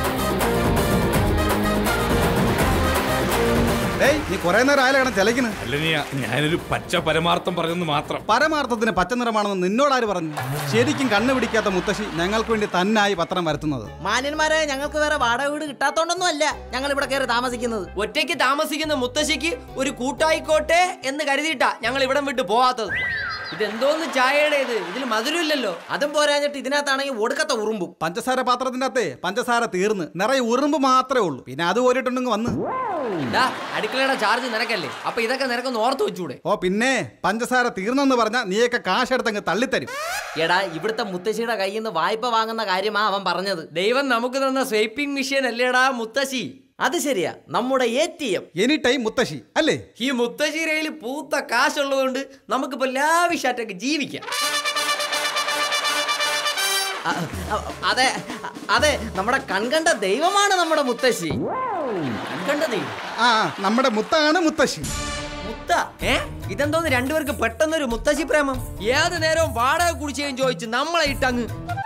ഏയ് നീ കുറെ നേരം ആയാലും കിടന്ന് ചെലക്കിന് അല്ല നീ ഞാനൊരു പച്ച പരമാർത്ഥം പറഞ്ഞെന്ന് മാത്രം പരമാർത്ഥത്തിന് പച്ച നിറമാണെന്ന് നിന്നോടാര് പറഞ്ഞു ശരിക്കും കണ്ണു പിടിക്കാത്ത മുത്തശ്ശി ഞങ്ങൾക്ക് വേണ്ടി തന്നായി പത്രം വരുത്തുന്നത് മാന്യന്മാരെ ഞങ്ങൾക്ക് വേറെ വാടക വീട് കിട്ടാത്തോണ്ടൊന്നും അല്ല ഞങ്ങൾ ഇവിടെ കയറി താമസിക്കുന്നത് ഒറ്റയ്ക്ക് താമസിക്കുന്ന മുത്തശ്ശിക്ക് ഒരു കൂട്ടായിക്കോട്ടെ എന്ന് കരുതിയിട്ടാ ഞങ്ങൾ ഇവിടം വിട്ട് പോവാത്തത് ഇതെന്തോന്ന് ചായയുടെ ഇത് ഇതിൽ മധുരമില്ലല്ലോ അതും പോരാഞ്ഞിട്ട് ഇതിനകത്താണെങ്കിൽ ഒടുക്കത്തെ ഉറുമ്പും പഞ്ചസാര പാത്രത്തിന്റെ അകത്തെ പഞ്ചസാര തീർന്ന് നിറയെ ഉറുമ്പ് മാത്രമേ ഉള്ളൂ പിന്നെ അത് പോരിട്ടുണ്ടെങ്കിൽ വന്ന് ഡാ അടുക്കളയുടെ ചാർജ് നിനക്കല്ലേ അപ്പൊ ഇതൊക്കെ നിനക്കൊന്ന് ഓർത്ത് വെച്ചൂടെ ഓ പിന്നെ പഞ്ചസാര തീർന്നെന്ന് പറഞ്ഞാൽ നീയൊക്കെ കാശ് എടുത്തങ്ങ് തള്ളിത്തരും എടാ ഇവിടുത്തെ മുത്തശ്ശിയുടെ കയ്യിൽ നിന്ന് വായ്പ വാങ്ങുന്ന കാര്യമാ അവൻ പറഞ്ഞത് ദൈവം നമുക്ക് തന്ന സ്വൈപ്പിംഗ് മെഷീൻ അല്ലേടാ മുത്തശ്ശി അത് ശരിയാ നമ്മുടെ A T M any time മുത്തശ്ശി അല്ലേ ഈ മുത്തശ്ശി കയ്യിൽ പൂത്ത കാശുള്ളതുകൊണ്ട് നമുക്കിപ്പോ ലാവിഷായിട്ടൊക്കെ ജീവിക്കാം അ- അ- അതെ അതെ നമ്മുടെ കൺകണ്ട ദൈവമാണ് നമ്മുടെ മുത്തശ്ശി കൺകണ്ട ദൈവം ആ ആ, നമ്മുടെ മുത്താണ് മുത്തശ്ശി മുത്ത ഏ ഇതെന്തോന്ന് രണ്ടുപേർക്ക് പെട്ടെന്നൊരു മുത്തശ്ശി പ്രേമം ഏത് നേരവും വാടക കുടിച്ചുകയും ചോദിച്ച് നമ്മളെ ഇട്ടങ്ങ്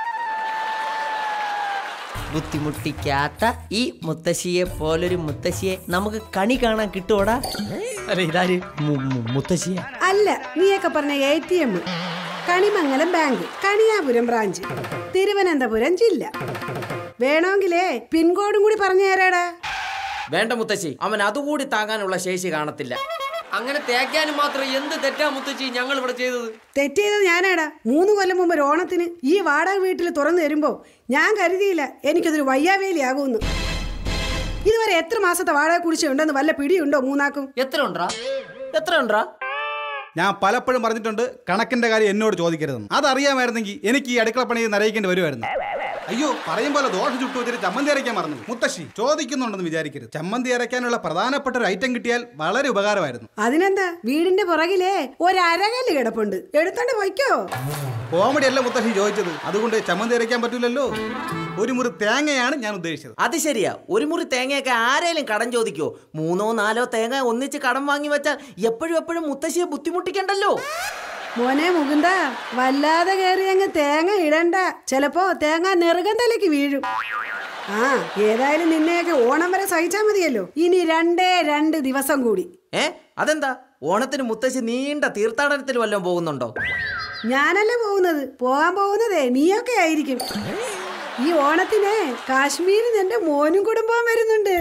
ബുദ്ധിമുട്ടിക്കാത്ത ഈ മുത്തശ്ശിയെ പോലൊരു മുത്തശ്ശിയെ നമുക്ക് കണി കാണാൻ കിട്ടുവോടാ അല്ല ഇതാര് മു- മു- മുത്തശ്ശിയാ അല്ല നീയൊക്കെ പറഞ്ഞ A T M Kanimangalam bank Kaniyapuram branch Thiruvananthapuram ജില്ല വേണമെങ്കിലേ പിൻകോഡും കൂടി പറഞ്ഞു തരാടാ വേണ്ട മുത്തശ്ശി അവൻ അതുകൂടി താങ്ങാനുള്ള ശേഷി കാണത്തില്ല അങ്ങനെ തേക്കാനും മാത്രം എന്ത് തെറ്റാ മുത്തശ്ശി ഞങ്ങൾ ഇവിടെ ചെയ്തത് തെറ്റ് ചെയ്തത് ഞാനാടാ മൂന്ന് കൊല്ലം മുമ്പ് ഒരു ഓണത്തിന് ഈ വാടക വീട്ടിൽ തുറന്നു തരുമ്പോ ഞാൻ കരുതിയില്ല എനിക്കതൊരു വയ്യാവേലിയാകുമെന്ന് ഇതുവരെ എത്ര മാസത്തെ വാടക കുടിച്ചുണ്ടെന്ന് വല്ല പിടിയുണ്ടോ മൂന്നാക്കും എത്ര ഉണ്ടാ എത്ര ഉണ്ടാ ഞാൻ പലപ്പോഴും പറഞ്ഞിട്ടുണ്ട് കണക്കിന്റെ കാര്യം എന്നോട് ചോദിക്കരുതെന്ന് അതറിയാമായിരുന്നെങ്കിൽ എനിക്ക് ഈ അടുക്കള പണി നിറയിക്കേണ്ടി വരുമായിരുന്നു അയ്യോ പറയും പോലെ ദോഷം ചുട്ടു വെച്ചിട്ട് ചമ്മന്തി അരയ്ക്കാൻ മറന്നു മുത്തശ്ശി ചോദിക്കുന്നുണ്ടെന്ന് വിചാരിക്കരുത് ചമ്മന്തി അരയ്ക്കാനുള്ള പ്രധാനപ്പെട്ട ഒരു ഐറ്റം കിട്ടിയാൽ വളരെ ഉപകാരമായിരുന്നു അതിനെന്താ വീടിന്റെ പുറകിലേ ഒരു അരകല്ല് കിടപ്പുണ്ട് എടുത്തോണ്ട് പോയിക്കോ കോമഡി അല്ല മുത്തശ്ശി ചോദിച്ചത് അതുകൊണ്ട് ചമ്മന്തി അരയ്ക്കാൻ പറ്റൂലല്ലോ ഒരു മുറി തേങ്ങയാണ് ഞാൻ ഉദ്ദേശിച്ചത് അത് ശരിയാ ഒരു മുറി തേങ്ങയൊക്കെ ആരേലും കടം ചോദിക്കോ മൂന്നോ നാലോ തേങ്ങ ഒന്നിച്ച് കടം വാങ്ങി വെച്ചാൽ എപ്പോഴും എപ്പോഴും മുത്തശ്ശിയെ ബുദ്ധിമുട്ടിക്കണ്ടല്ലോ മോനെ മുകുന്ദ വല്ലാതെ കയറി അങ്ങ് തേങ്ങ ഇടണ്ട ചിലപ്പോ തേങ്ങ നെറുകം തലയ്ക്ക് വീഴും ആ ഏതായാലും നിന്നെയൊക്കെ ഓണം വരെ സഹിച്ചാ മതിയല്ലോ ഇനി രണ്ടേ രണ്ട് ദിവസം കൂടി ഏ അതെന്താ ഓണത്തിന് മുത്തശ്ശി നീണ്ട തീർത്ഥാടനത്തിന് വല്ലതും പോകുന്നുണ്ടോ ഞാനല്ല പോകുന്നത് പോകാൻ പോകുന്നതേ നീയൊക്കെ ആയിരിക്കും ഈ ഓണത്തിന് കാശ്മീരിൽ എന്റെ മോനും കുടുംബവും വരുന്നുണ്ട്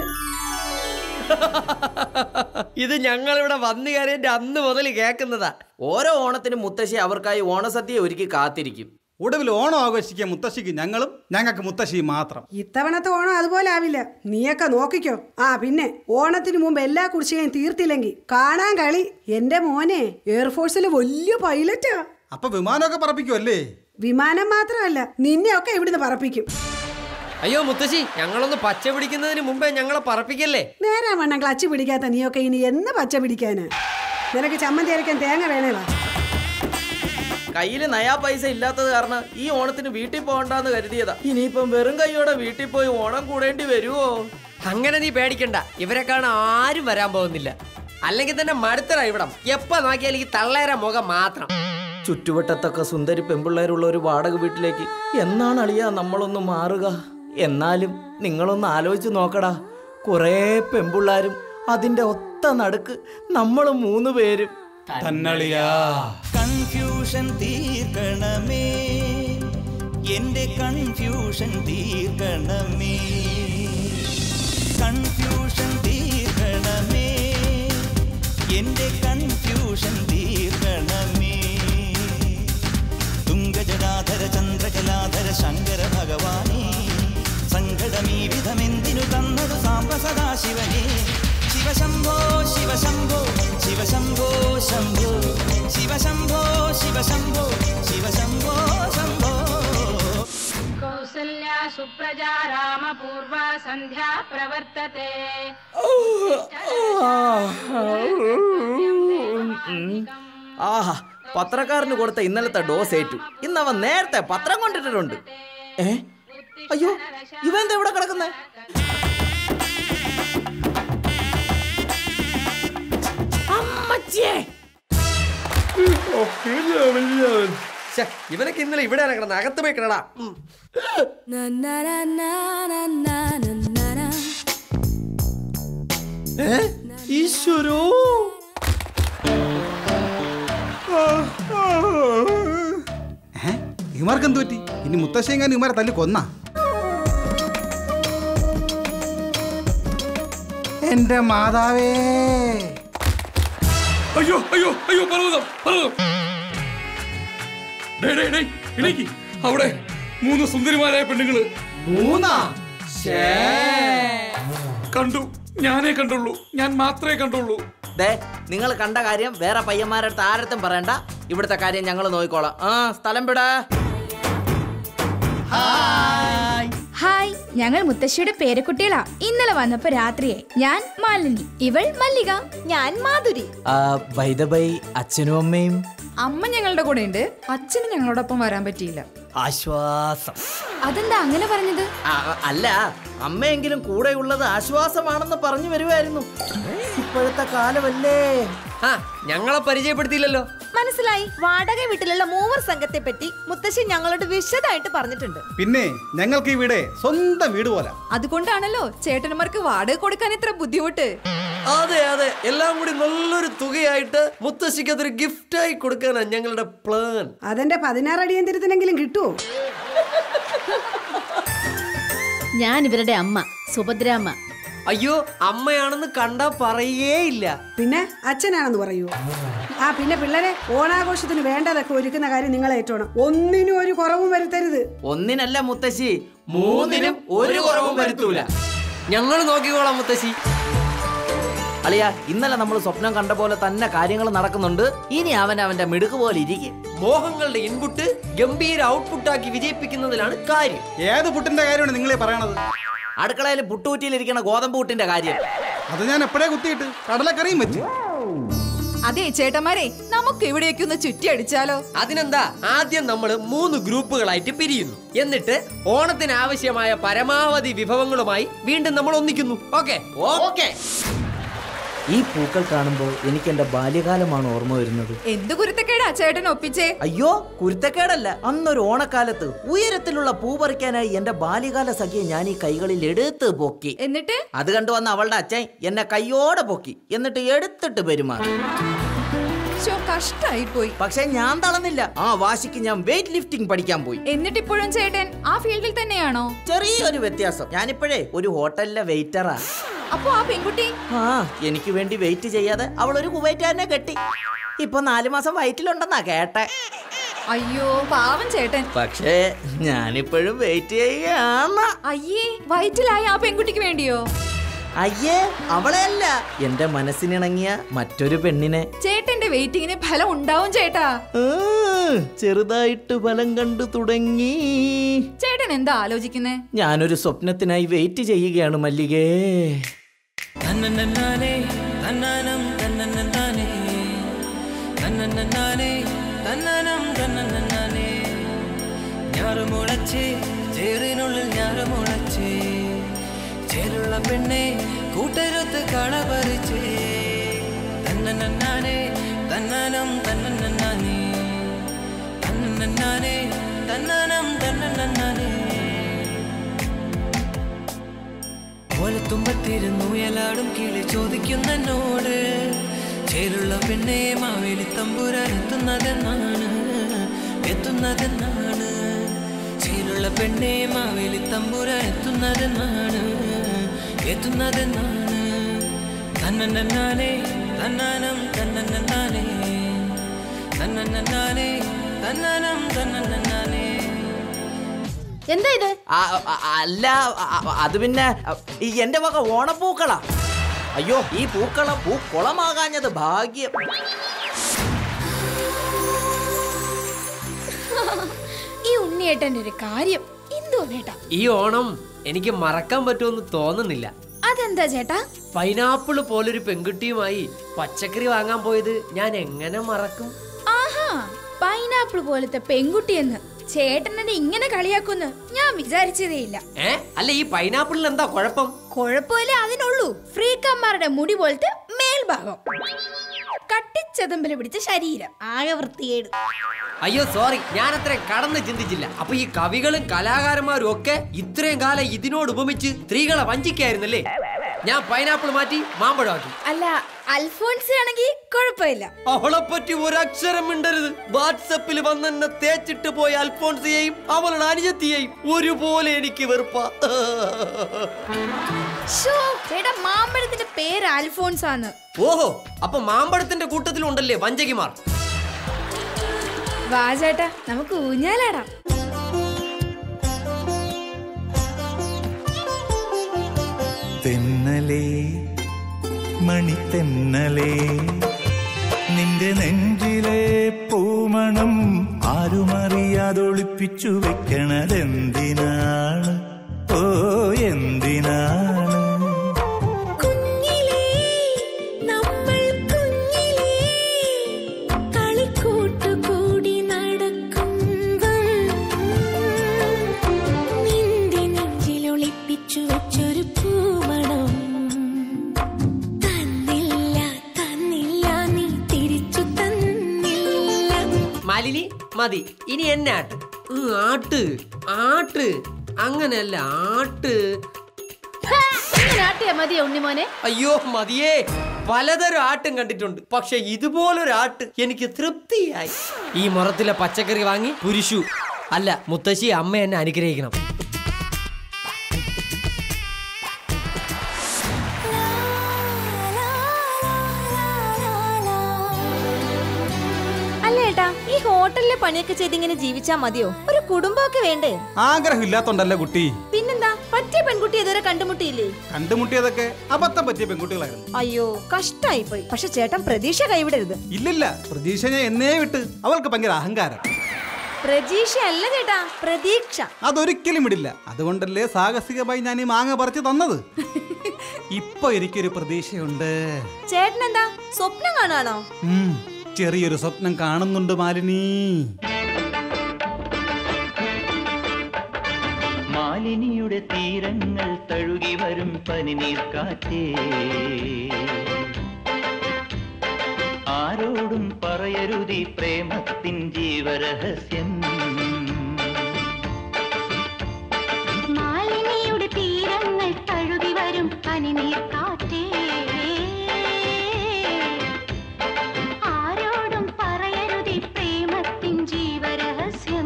ഇത് ഞങ്ങൾ ഇവിടെ വന്നു കയറിയതിന്റെ അന്ന് മുതൽ കേൾക്കുന്നതാ ഓരോ ഓണത്തിനും മുത്തശ്ശി അവർക്കായി ഓണസദ്യ ഒരുക്കി കാത്തിരിക്കും ഒടുവിൽ ഓണം ആഘോഷിക്കാൻ മുത്തശ്ശിക്ക് ഞങ്ങളും ഞങ്ങൾക്ക് മുത്തശ്ശിയും മാത്രം ഇത്തവണത്തെ ഓണം അതുപോലെ ആവില്ല നീയൊക്കെ നോക്കിക്കോ ആ പിന്നെ ഓണത്തിന് മുമ്പ് എല്ലാ കുടിശ്ശികയും തീർത്തില്ലെങ്കിൽ കാണാൻ കളി എന്റെ മോനെ എയർഫോഴ്സിലെ വലിയ പൈലറ്റാ അപ്പൊ വിമാനമൊക്കെ പറപ്പിക്കുമല്ലേ വിമാനം മാത്രമല്ല നിന്നെയൊക്കെ ഇവിടുന്ന് പറപ്പിക്കും അയ്യോ മുത്തശ്ശി ഞങ്ങളൊന്ന് പച്ച പിടിക്കുന്നതിന് മുമ്പേ ഞങ്ങളെ പറപ്പിക്കല്ലേ നേരെ വണ്ണം ക്ലച്ച് പിടിക്കാത്ത നീയൊക്കെ ഇനി എന്ന് പച്ച പിടിക്കാന് നിനക്ക് ചമ്മന്തി അരയ്ക്കാൻ തേങ്ങ വേണേലാ കയ്യില് നയാ പൈസ ഇല്ലാത്തത് കാരണം ഈ ഓണത്തിന് വീട്ടിൽ പോകണ്ടെന്ന് കരുതിയതാ ഇനിയിപ്പം വെറും കൈയോടെ വീട്ടിൽ പോയി ഓണം കൂടേണ്ടി വരുമോ അങ്ങനെ നീ പേടിക്കണ്ട ഇവരെ കാണാൻ ആരും വരാൻ പോകുന്നില്ല അല്ലെങ്കിൽ തന്നെ മടുത്തറ ഇവിടം എപ്പ നോക്കിയാൽ ഈ തള്ളേര മുഖം മാത്രം ചുറ്റുവട്ടത്തൊക്കെ സുന്ദരി പെമ്പിള്ളേരുള്ള ഒരു വാടക വീട്ടിലേക്ക് എന്നാണ് അളിയാ നമ്മളൊന്ന് മാറുക എന്നാലും നിങ്ങളൊന്ന് ആലോചിച്ച് നോക്കടാ കുറേ പെമ്പിള്ളാരും അതിന്റെ ഒത്ത നടുക്ക് നമ്മൾ മൂന്ന് പേരും തന്നളിയാ കൺഫ്യൂഷൻ തീർക്കണമേ എന്റെ കൺഫ്യൂഷൻ തീർക്കണമേ കൺഫ്യൂഷൻ തീർക്കണമേ എന്റെ കൺഫ്യൂഷൻ തീർക്കണമേ തുംഗജടാധര ചന്ദ്രകലാധര ശങ്കര ഭഗവാനേ സങ്കടമീ വിധമെന്തിനു തന്നതു സാമ്പ സദാശിവനേ ശിവശംഭോ ശിവശംഭോ ശിവശംഭോ ശംഭോ ശിവശംഭോ ശിവശംഭോ ശിവശംഭോ ശംഭോ कौसल्या सुप्रजा रामपूर्वा सन्ध्या प्रवर्तते ആഹാ പത്രക്കാരന് കൊടുത്ത ഇന്നലത്തെ ഡോസ് ഏറ്റു ഇന്ന് അവൻ നേരത്തെ പത്രം കൊണ്ടിട്ടുണ്ട് ഏ അയ്യോ ഇവൻ എന്താ ഇവിടെ കിടക്കുന്നേ അമ്മച്ചിയേ ശ്ശെ, ഇവനൊക്കെ ഇന്നലെ ഇവിടെ കിടന്ന അകത്ത് പോയി കിടടാ ഉം. ഏ? ഈശ്വരോ ഇമാർക്ക് എന്ത് പറ്റി ഇനി മുത്തശ്ശേങ്ങാൻ ഇമാരെ തല്ലി കൊന്ന എന്റെ മാതാവേ അയ്യോ അയ്യോ അയ്യോ പർവ്വതം പർവ്വതം ഡേയ്, ഡേയ്, ഡേയ്, എണീക്ക്. അവിടെ മൂന്ന് സുന്ദരിമാരായ പെണ്ണുങ്ങള് മൂന്നാ കണ്ടു ഞാനേ കണ്ടുള്ളൂ ഞാൻ മാത്രമേ കണ്ടുള്ളൂ ദേ നിങ്ങൾ കണ്ട കാര്യം വേറെ പയ്യന്മാരുടെ അടുത്ത് ആരത്തും പറയണ്ട ഇവിടുത്തെ കാര്യം ഞങ്ങൾ നോക്കിക്കോളാം ആ സ്ഥലം വിടാ ഹായ് ഞങ്ങൾ മുത്തശ്ശിയുടെ പേരക്കുട്ടികളാ ഇന്നലെ വന്നപ്പോ രാത്രിയായി ഞാൻ മാലിനി ഇവൾ മല്ലിക ഞാൻ മാധുരി ബൈ അച്ഛനും അമ്മയും അമ്മ ഞങ്ങളുടെ കൂടെ ഉണ്ട് അച്ഛന് ഞങ്ങളോടൊപ്പം വരാൻ പറ്റിയില്ല ആശ്വാസം അതെന്താ അങ്ങനെ പറഞ്ഞത് ആ, അല്ല അമ്മയെങ്കിലും കൂടെയുള്ളത് ആശ്വാസമാണെന്ന് പറഞ്ഞു വരുമായിരുന്നു ഇപ്പോഴത്തെ കാലമല്ലേ ആ ഞങ്ങളെ പരിചയപ്പെടുത്തിയില്ലല്ലോ മനസ്സിലായി വാടക വീട്ടിലുള്ള മൂവർ സംഘത്തെ പറ്റി മുത്തശ്ശി ഞങ്ങളോട് വിശദമായിട്ട് പറഞ്ഞിട്ടുണ്ട് പിന്നെ ഞങ്ങൾക്ക് ഈ വീട് സ്വന്തം വീട് പോലെ അതുകൊണ്ടാണല്ലോ ചേട്ടന്മാർക്ക് വാടക കൊടുക്കാൻ ഇത്ര ബുദ്ധിമുട്ട് അതെ അതെ എല്ലാം കൂടി നല്ലൊരു തുകയായിട്ട് മുത്തശ്ശിക്ക് അതൊരു ഗിഫ്റ്റായി കൊടുക്കാനാ ഞങ്ങളുടെ പ്ലാൻ അതെന്റെ പതിനാറ് അടിയന്തരത്തിനെങ്കിലും കിട്ടുമോ ഞാൻ ഇവരുടെ അമ്മ സുഭദ്രാമ്മ അയ്യോ അമ്മയാണെന്ന് കണ്ടാ പറയേ ഇല്ല പിന്നെ അച്ഛനാണെന്ന് പറയൂ ആ പിന്നെ പിള്ളേരെ ഓണാഘോഷത്തിന് വേണ്ടതൊക്കെ ഒരുക്കുന്ന കാര്യം നിങ്ങൾ ഏറ്റോണം ഒന്നിനും ഒരു കുറവും വരുത്തരുത് ഒന്നിനല്ല മുത്തശ്ശി മൂന്നിനും ഒരു കുറവും വരുത്തൂല ഞങ്ങൾ നോക്കിക്കോളാം മുത്തശ്ശി അളിയ ഇന്നലെ നമ്മൾ സ്വപ്നം കണ്ട പോലെ തന്നെ കാര്യങ്ങൾ നടക്കുന്നുണ്ട് ഇനി അവൻ അവന്റെ മിടുക്ക് പോലെ ഇരിക്കും മോഹങ്ങളുടെ ഇൻപുട്ട് ഗംഭീര ഔട്ട്പുട്ടാക്കി വിജയിപ്പിക്കുന്നതിലാണ് കാര്യം ഏത് പുട്ടിന്റെ കാര്യമാണ് നിങ്ങളെ പറയണത് അടുക്കളയിൽ പുട്ടുകുറ്റിയിലിരിക്കുന്ന ഗോതമ്പ് പുട്ടിന്റെ കാര്യം അത് ഞാൻ എപ്പോഴേ കുത്തിയിട്ട് കടലക്കറിയും വെച്ചു അതെ ചേട്ടന്മാരെ നമുക്ക് ഇവിടേക്ക് ഒന്ന് ചുറ്റി അടിച്ചാലോ അതിനെന്താ ആദ്യം നമ്മൾ മൂന്ന് ഗ്രൂപ്പുകളായിട്ട് പിരിയുന്നു എന്നിട്ട് ഓണത്തിന് ആവശ്യമായ പരമാവധി വിഭവങ്ങളുമായി വീണ്ടും നമ്മൾ ഒന്നിക്കുന്നു ഓക്കെ ഓക്കെ ഈ പൂക്കൾ കാണുമ്പോൾ എനിക്ക് എന്റെ ബാല്യകാലമാണ് ഓർമ്മ വരുന്നത് എന്ത് കുരുത്തക്കേടാ ചേട്ടൻ ഒപ്പിച്ചേ അയ്യോ കുരുത്തക്കേടല്ല അന്നൊരു ഓണക്കാലത്ത് ഉയരത്തിലുള്ള പൂ പറിക്കാനായി എന്റെ ബാല്യകാല സഖിയെ ഞാൻ ഈ കൈകളിൽ എടുത്ത് പൊക്കി എന്നിട്ട് അത് കണ്ടുവന്ന അവളുടെ അച്ഛൻ എന്നെ കൈയോടെ പൊക്കി എന്നിട്ട് എടുത്തിട്ട് പെരുമാറി ശോ, കഷ്ടായി പോയി പക്ഷെ ഞാൻ തളർന്നില്ല ആ വാശിക്ക് ഞാൻ വെയിറ്റ് ലിഫ്റ്റിംഗ് പഠിക്കാൻ പോയി എന്നിട്ടിപ്പോഴും ചേട്ടൻ ആ ഫീൽഡിൽ തന്നെയാണോ ചെറിയൊരു വ്യത്യാസം ഞാനിപ്പോഴേ ഒരു ഹോട്ടലിലെ വെയിറ്ററാ അപ്പൊ ആ പെൺകുട്ടി ആ എനിക്ക് വേണ്ടി വെയിറ്റ് ചെയ്യാതെ അവൾ ഒരു കുവൈറ്റുകാരനെ കെട്ടി ഇപ്പൊ നാലു മാസം വയറ്റിലുണ്ടെന്നാ കേട്ടെ അയ്യോ പാവം ചേട്ടൻ പക്ഷേ ഞാനിപ്പോഴും വെയിറ്റ് ചെയ്യാണ് അയ്യേ വയറ്റിലായ ആ പെൺകുട്ടിക്ക് വേണ്ടിയോ അയ്യേ അവളെയല്ല എന്റെ മനസ്സിനിണങ്ങിയ മറ്റൊരു പെണ്ണിനെ ചേട്ടന്റെ വെയിറ്റിങ്ങിന് ഫലം ഉണ്ടാവും ചേട്ടാ ഉം, ചെറുതായിട്ട് ഫലം കണ്ടു തുടങ്ങി ചേട്ടൻ എന്താ ആലോചിക്കുന്നേ ഞാനൊരു സ്വപ്നത്തിനായി വെയിറ്റ് ചെയ്യുകയാണ് മല്ലികേ തന്നന്നനാനേ തന്നാനം തന്നന്നനാനേ തന്നന്നനാനേ തന്നാനം തന്നന്നനാനേ ഞാറുമുളച്ചേ ചേറിനുള്ളിൽ ഞാറുമുളച്ചേ ചേരുള്ള പെണ്ണെ കൂട്ടരുത്ത് കളപറിച്ചേ തന്നന്നനാനേ തന്നാനം തന്നന്നനാനേ തന്നന്നനാനേ തന്നാനം തന്നന്നനാനേ ഓലത്തുമ്പത്തിരുന്നു ഉയലാടും കിളി ചോദിക്കുന്നോട് ചേലുള്ള പെണ്ണെ മാവേലി തമ്പുരാൻ എത്തുന്നതെന്നാണ് എത്തുന്നതെന്നാണ് ചേലുള്ള പെണ്ണെ മാവേലി തമ്പുരാൻ എത്തുന്നതെന്നാണ് എത്തുന്നതെന്നാണ് തന്നന്നാനേ തന്നാനം തന്നന്നാനേ തന്നന്നാനേ തന്നാനം തന്നന്നാനേ എന്താ ഇത് ആ, ആ, അല്ല ആ, ആ, അത് പിന്നെ ആ, ഈ എന്റെ വക ഓണപ്പൂക്കളാ അയ്യോ ഈ പൂക്കളം പൂക്കുളമാകാഞ്ഞത് ഭാഗ്യം ഈ ഉണ്ണിയേട്ടന്റെ ഒരു കാര്യം എന്തോ ചേട്ടാ ഈ ഓണം എനിക്ക് മറക്കാൻ പറ്റുമെന്ന് തോന്നുന്നില്ല അതെന്താ ചേട്ടാ പൈനാപ്പിള് പോലൊരു പെൺകുട്ടിയുമായി പച്ചക്കറി വാങ്ങാൻ പോയത് ഞാൻ എങ്ങനെ മറക്കും ആഹാ പൈനാപ്പിൾ പോലത്തെ പെൺകുട്ടിയെന്ന് ചേട്ടൻ എന്നെ ഇങ്ങനെ കളിയാക്കുന്ന് ഞാൻ വിചാരിച്ചതേയില്ല ഏ അല്ല ഈ പൈനാപ്പിളിന് എന്താ കുഴപ്പം കുഴപ്പമില്ല അതിനുള്ളൂ ഫ്രീക്കന്മാരുടെ മുടി പോലത്തെ മേൽഭാഗം കട്ടിച്ചതമ്പല് പിടിച്ച ശരീരം ആകെ വൃത്തികേട് അയ്യോ സോറി ഞാൻ അത്രയും കടന്ന് ചിന്തിച്ചില്ല അപ്പൊ ഈ കവികളും കലാകാരന്മാരും ഒക്കെ ഇത്രയും കാലം ഇതിനോട് ഉപമിച്ച് സ്ത്രീകളെ വഞ്ചിക്കായിരുന്നല്ലേ ഞാൻ പൈനാപ്പിൾ മാറ്റി മാമ്പഴമാക്കി അല്ല അൽഫോൺസ് ആണെങ്കിൽ കുഴപ്പമില്ല അവളെ പറ്റി ഒരക്ഷരം മിണ്ടരുത് വാട്സപ്പിൽ വന്നെന്നെ തേച്ചിട്ട് പോയ അൽഫോൺസിയെയും അവളുടെ അനുജത്തിയെയും ഒരുപോലെ എനിക്ക് വെറുപ്പ ഷോ ചേട്ടാ മാമ്പഴത്തിന്റെ പേര് അൽഫോൺസ് ആണ് ഓഹോ അപ്പൊ മാമ്പഴത്തിന്റെ കൂട്ടത്തിലുണ്ടല്ലേ വഞ്ചകിമാർ വാ ചേട്ടാ നമുക്ക് ഊഞ്ഞാലാടാം തെന്നലേ മണിത്തെന്നലേ നിന്റെ നെഞ്ചിലെ പൂമണം ആരുമറിയാതൊളിപ്പിച്ചു വെക്കണതെന്തിനാണ് ഓ എന്തിനാണ് കുഞ്ഞിലേ നമ്മൾ കുഞ്ഞിലേ കളിക്കൂട്ടുകൂടി നടക്കുമ്പം നിന്റെ നെഞ്ചിൽ ഒളിപ്പിച്ചു വെച്ചൊരു പൂമണം തന്നില്ല തന്നില്ല നീ തിരിച്ചു തന്നില്ല മാലിനി മതി ഇനി എന്നെ ആട്ട് ഉം, ആട്ട് ആട്ട് അങ്ങനെയല്ല ആട്ട് നാട്ടിയാ മതിയോ ഉണ്ണിമോനെ അയ്യോ മതിയേ പലതരം ആട്ടും കണ്ടിട്ടുണ്ട് പക്ഷെ ഇതുപോലൊരു ആട്ട് എനിക്ക് തൃപ്തിയായി ഈ മുറത്തിലെ പച്ചക്കറി വാങ്ങി പുരുഷു അല്ല മുത്തശ്ശി അമ്മ എന്നെ അനുഗ്രഹിക്കണം അല്ല ഏട്ടാ ഈ ഹോട്ടലിലെ പണിയൊക്കെ ചെയ്ത് ഇങ്ങനെ ജീവിച്ചാ മതിയോ ഒരു കുടുംബമൊക്കെ വേണ്ടേ ആഗ്രഹമില്ലാത്തോണ്ടല്ലേ കുട്ടി പിന്നെന്താ പറ്റിയ പെൺകുട്ടി ഇതുവരെ കണ്ടുമുട്ടിയില്ലേ കണ്ടുമുട്ടിയതൊക്കെ അബദ്ധം പറ്റിയ പെൺകുട്ടികളായിരുന്നു അയ്യോ കഷ്ടായി പോയി പക്ഷെ ചേട്ടൻ പ്രതീക്ഷ കൈവിടരുത് ഇല്ലില്ല പ്രതീക്ഷ ഞാൻ എന്നേ വിട്ട് അവൾക്ക് ഭയങ്കര അഹങ്കാരം പ്രതീക്ഷ അല്ല ചേട്ടാ പ്രതീക്ഷ അതൊരിക്കലും വിടില്ല അതുകൊണ്ടല്ലേ സാഹസികമായി ഞാൻ ഈ മാങ്ങ പറിച്ചു തന്നത് ഇപ്പൊ എനിക്കൊരു പ്രതീക്ഷയുണ്ട് ചേട്ടനെന്താ സ്വപ്നം കാണുവാണോ ഉം, ചെറിയൊരു സ്വപ്നം കാണുന്നുണ്ട് മാലിനി മാലിനിയുടെ തീരങ്ങൾ തഴുകി വരും പനിനീർ കാറ്റേ ആരോടും പറയരുതി പ്രേമത്തിൻ ജീവരഹസ്യം മാലിനിയുടെ തീരങ്ങൾ തഴുകി വരും പനിനീർ കാറ്റേ ആരോടും പറയരുതി പ്രേമത്തിൻ ജീവരഹസ്യം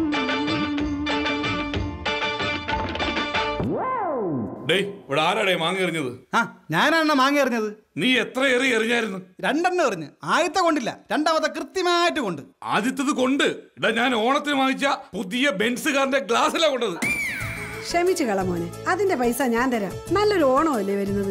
ഡേയ് ഇവിടെ ആരാടേ മാങ്ങ എറിഞ്ഞത് ആ ഞാനാണ് മാങ്ങ എറിഞ്ഞത് നീ എത്ര എറി എറിഞ്ഞായിരുന്നു രണ്ടെണ്ണം എറിഞ്ഞ് ആദ്യത്തെ കൊണ്ടില്ല രണ്ടാമത്തെ കൃത്യമായിട്ട് കൊണ്ട് ആദ്യത്തത് കൊണ്ട് ഇടാ ഞാൻ ഓണത്തിന് വാങ്ങിച്ച പുതിയ ബെൻസ് കാറിന്റെ ഗ്ലാസ്സിലാ കൊണ്ടത് ക്ഷമിച്ചു കളമോനെ അതിന്റെ പൈസ ഞാൻ തരാം നല്ലൊരു ഓണമല്ലേ വരുന്നത്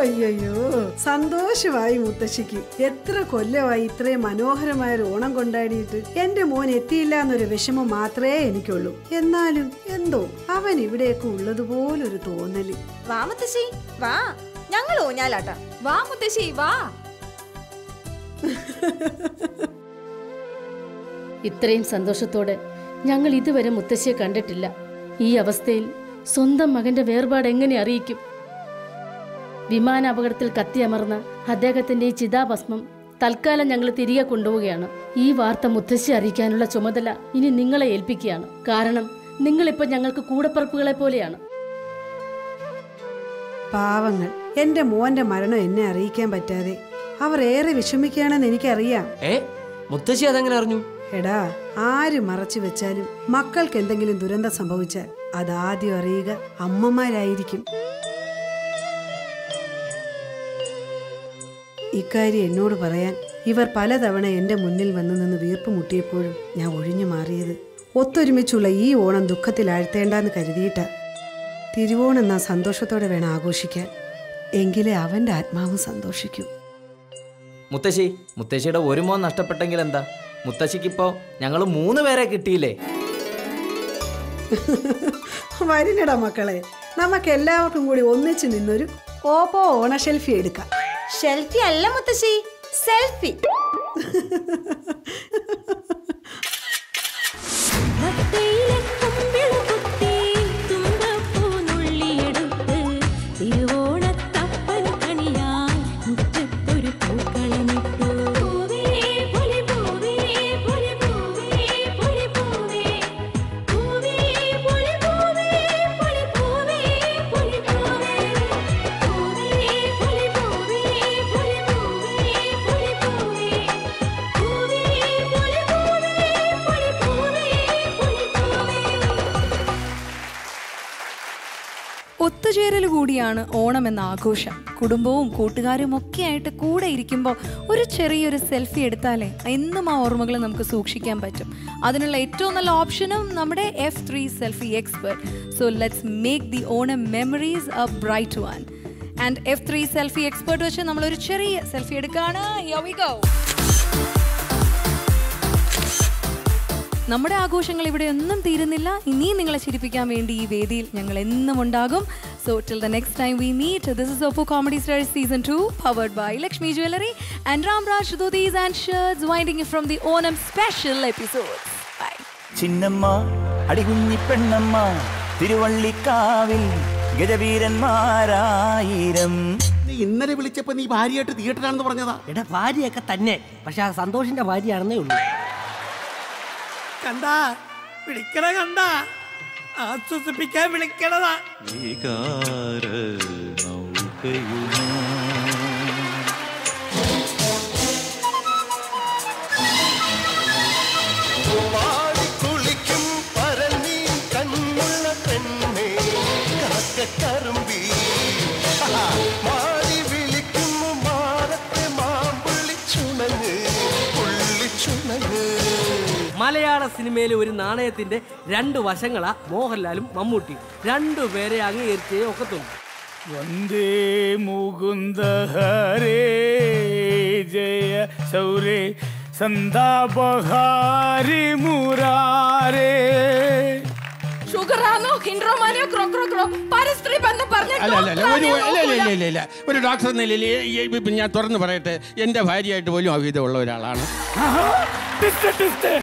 അയ്യോ സന്തോഷമായി മുത്തശ്ശിക്ക് എത്ര കൊല്ലമായി ഇത്രയും മനോഹരമായ ഒരു ഓണം കൊണ്ടാടിയിട്ട് എന്റെ മോൻ എത്തിയില്ല എന്നൊരു വിഷമം മാത്രമേ എനിക്കുള്ളൂ എന്നാലും എന്തോ അവൻ ഇവിടെയൊക്കെ ഉള്ളതുപോലൊരു തോന്നല് വാ മുത്തശ്ശി വാ ഞങ്ങൾ ഊഞ്ഞാലാട്ടാ വാ മുത്തശ്ശി വാ ഇത്രയും സന്തോഷത്തോടെ ഞങ്ങൾ ഇതുവരെ മുത്തശ്ശിയെ കണ്ടിട്ടില്ല ഈ അവസ്ഥയിൽ സ്വന്തം മകന്റെ വേർപാട് എങ്ങനെ അറിയിക്കും വിമാന അപകടത്തിൽ കത്തിയമർന്ന അദ്ദേഹത്തിന്റെ ഈ ചിതാഭസ്മം തൽക്കാലം ഞങ്ങൾ തിരികെ കൊണ്ടുപോവുകയാണ് ഈ വാർത്ത മുത്തശ്ശി അറിയിക്കാനുള്ള ചുമതല ഇനി നിങ്ങളെ ഏൽപ്പിക്കുകയാണ് കാരണം നിങ്ങളിപ്പോൾ ഞങ്ങൾക്ക് കൂടപ്പറപ്പുകളെ പോലെയാണ് പാവങ്ങൾ എന്റെ മോന്റെ മരണം എന്നെ അറിയിക്കാൻ പറ്റാതെ അവർ ഏറെ വിഷമിക്കുകയാണെന്ന് എനിക്കറിയാം ഏ മുത്തശ്ശി അതെങ്ങനെ അറിഞ്ഞു എടാ ആര് മറച്ചു വെച്ചാലും മക്കൾക്ക് എന്തെങ്കിലും ദുരന്തം സംഭവിച്ചാൽ അതാദ്യം അറിയുക അമ്മമാരായിരിക്കും ഇക്കാര്യം എന്നോട് പറയാൻ ഇവർ പലതവണ എൻ്റെ മുന്നിൽ വന്നു നിന്ന് വീർപ്പ് മുട്ടിയപ്പോഴും ഞാൻ ഒഴിഞ്ഞു മാറിയത് ഒത്തൊരുമിച്ചുള്ള ഈ ഓണം ദുഃഖത്തിൽ ആഴ്ത്തേണ്ടെന്ന് കരുതിയിട്ട തിരുവോണം നാം സന്തോഷത്തോടെ വേണം ആഘോഷിക്കാൻ എങ്കിലേ അവൻ്റെ ആത്മാവും സന്തോഷിക്കൂ മുത്തശ്ശി മുത്തശ്ശിയുടെ ഒരു മോൻ നഷ്ടപ്പെട്ടെങ്കിൽ എന്താ മുത്തശ്ശിക്കിപ്പോ ഞങ്ങൾ മൂന്ന് പേരെ കിട്ടിയില്ലേ വരില്ലടാ മക്കളെ നമുക്ക് എല്ലാവർക്കും കൂടി ഒന്നിച്ച് നിന്നൊരു ഓപ്പോ ഓണ ഷെൽഫി എടുക്കാം ഷെൽഫി അല്ല മുത്തശ്ശി സെൽഫി തിരുവോണത്തപ്പൻ കണിയാൻ മുറ്റത്തൊരു പൂക്കളമിട്ടു പൂവേ പൊലി പൂവേ പൊലി പൂവേ പൊലി പൂവേ പൂവേ പൊലി പൂവേ പൊലി പൂവേ പൊലി പൂവേ പൂവേ പൊലി പൂവേ പൊലി പൂവേ പൊലി പൂവേ പൂവേ പൊലി പൂവേ പൊലി പൂവേ പൊലി പൂവേ ഒത്തുചേരൽ കൂടിയാണ് ഓണം എന്ന ആഘോഷം കുടുംബവും കൂട്ടുകാരും ഒക്കെ ആയിട്ട് കൂടെ ഇരിക്കുമ്പോൾ ഒരു ചെറിയൊരു സെൽഫി എടുത്താലേ എന്നും ആ ഓർമ്മകൾ നമുക്ക് സൂക്ഷിക്കാൻ പറ്റും അതിനുള്ള ഏറ്റവും നല്ല ഓപ്ഷനും നമ്മുടെ F three selfie expert so let's make the Onam memories a bright one and F three selfie expert വെച്ച് നമ്മളൊരു ചെറിയ സെൽഫി എടുക്കുകയാണ് Here we go. നമ്മുടെ ആഘോഷങ്ങൾ ഇവിടെ ഒന്നും തീരുന്നില്ല ഇനിയും നിങ്ങളെ ചിരിപ്പിക്കാൻ വേണ്ടി ഈ വേദിയിൽ ഞങ്ങൾ എന്നും ഉണ്ടാകും so till the next time we meet this is Oppo comedy stars season two powered by Lakshmi jewellery and Ramraj dhotis and shirts winding from the Onam special episode by Chinnamma അടികുഞ്ഞി പെണ്ണമ്മ തിരുവള്ളിക്കാവിൽ ഗജവീരന്മാരായിരം നീ ഇന്നലെ വിളിച്ചപ്പോ നീ ഭാര്യയായിട്ട് തിയേറ്ററാണെന്ന് പറഞ്ഞതാ എടാ ഭാര്യയൊക്കെ തന്നെ പക്ഷെ ആ സന്തോഷിന്റെ ഭാര്യയാണെന്നേ ഉള്ളൂ കണ്ടാ വിളിക്കണ കണ്ടാ ആശ്വസിപ്പിക്കാൻ വിളിക്കണതാ വികാര നൗകയുമാ കുളിക്കും പരന്നീ കണ്ണുള്ള പെണ്ണേ കാക്കക്കറുമ്പി മാറി വിളിക്കുന്നു മാറത്തെ മാമ്പുള്ളി ചുണങ്ങ് പുള്ളി ചുണങ്ങ് മലയാള സിനിമയിലെ ഒരു നാണയത്തിന്റെ രണ്ട് വശങ്ങളാ മോഹൻലാലും മമ്മൂട്ടിയും രണ്ടുപേരെ അംഗീകരിച്ചേ ഒക്കത്തുള്ളൂ വന്ദേ മുകുന്ദ ഹരേ ജയ സൗരേ സന്താപഹാരി മുരാരേ ഷുഗർ ആണോ ഹിൻഡ്രോമാനിയോ ക്രോ ക്രോ ക്രോ പരസ്ത്രീ ബന്ധം പറഞ്ഞ അല്ല അല്ല അല്ല ഒരു അല്ല ഇല്ല ഇല്ല ഇല്ല ഇല്ല ഒരു ഡോക്ടർ എന്ന നിലയിൽ ഈ- ഈ- ഇപ്പം ഞാൻ തുറന്ന് പറയട്ടെ എൻ്റെ ഭാര്യയായിട്ട് പോലും അവിധമുള്ള ഒരാളാണ്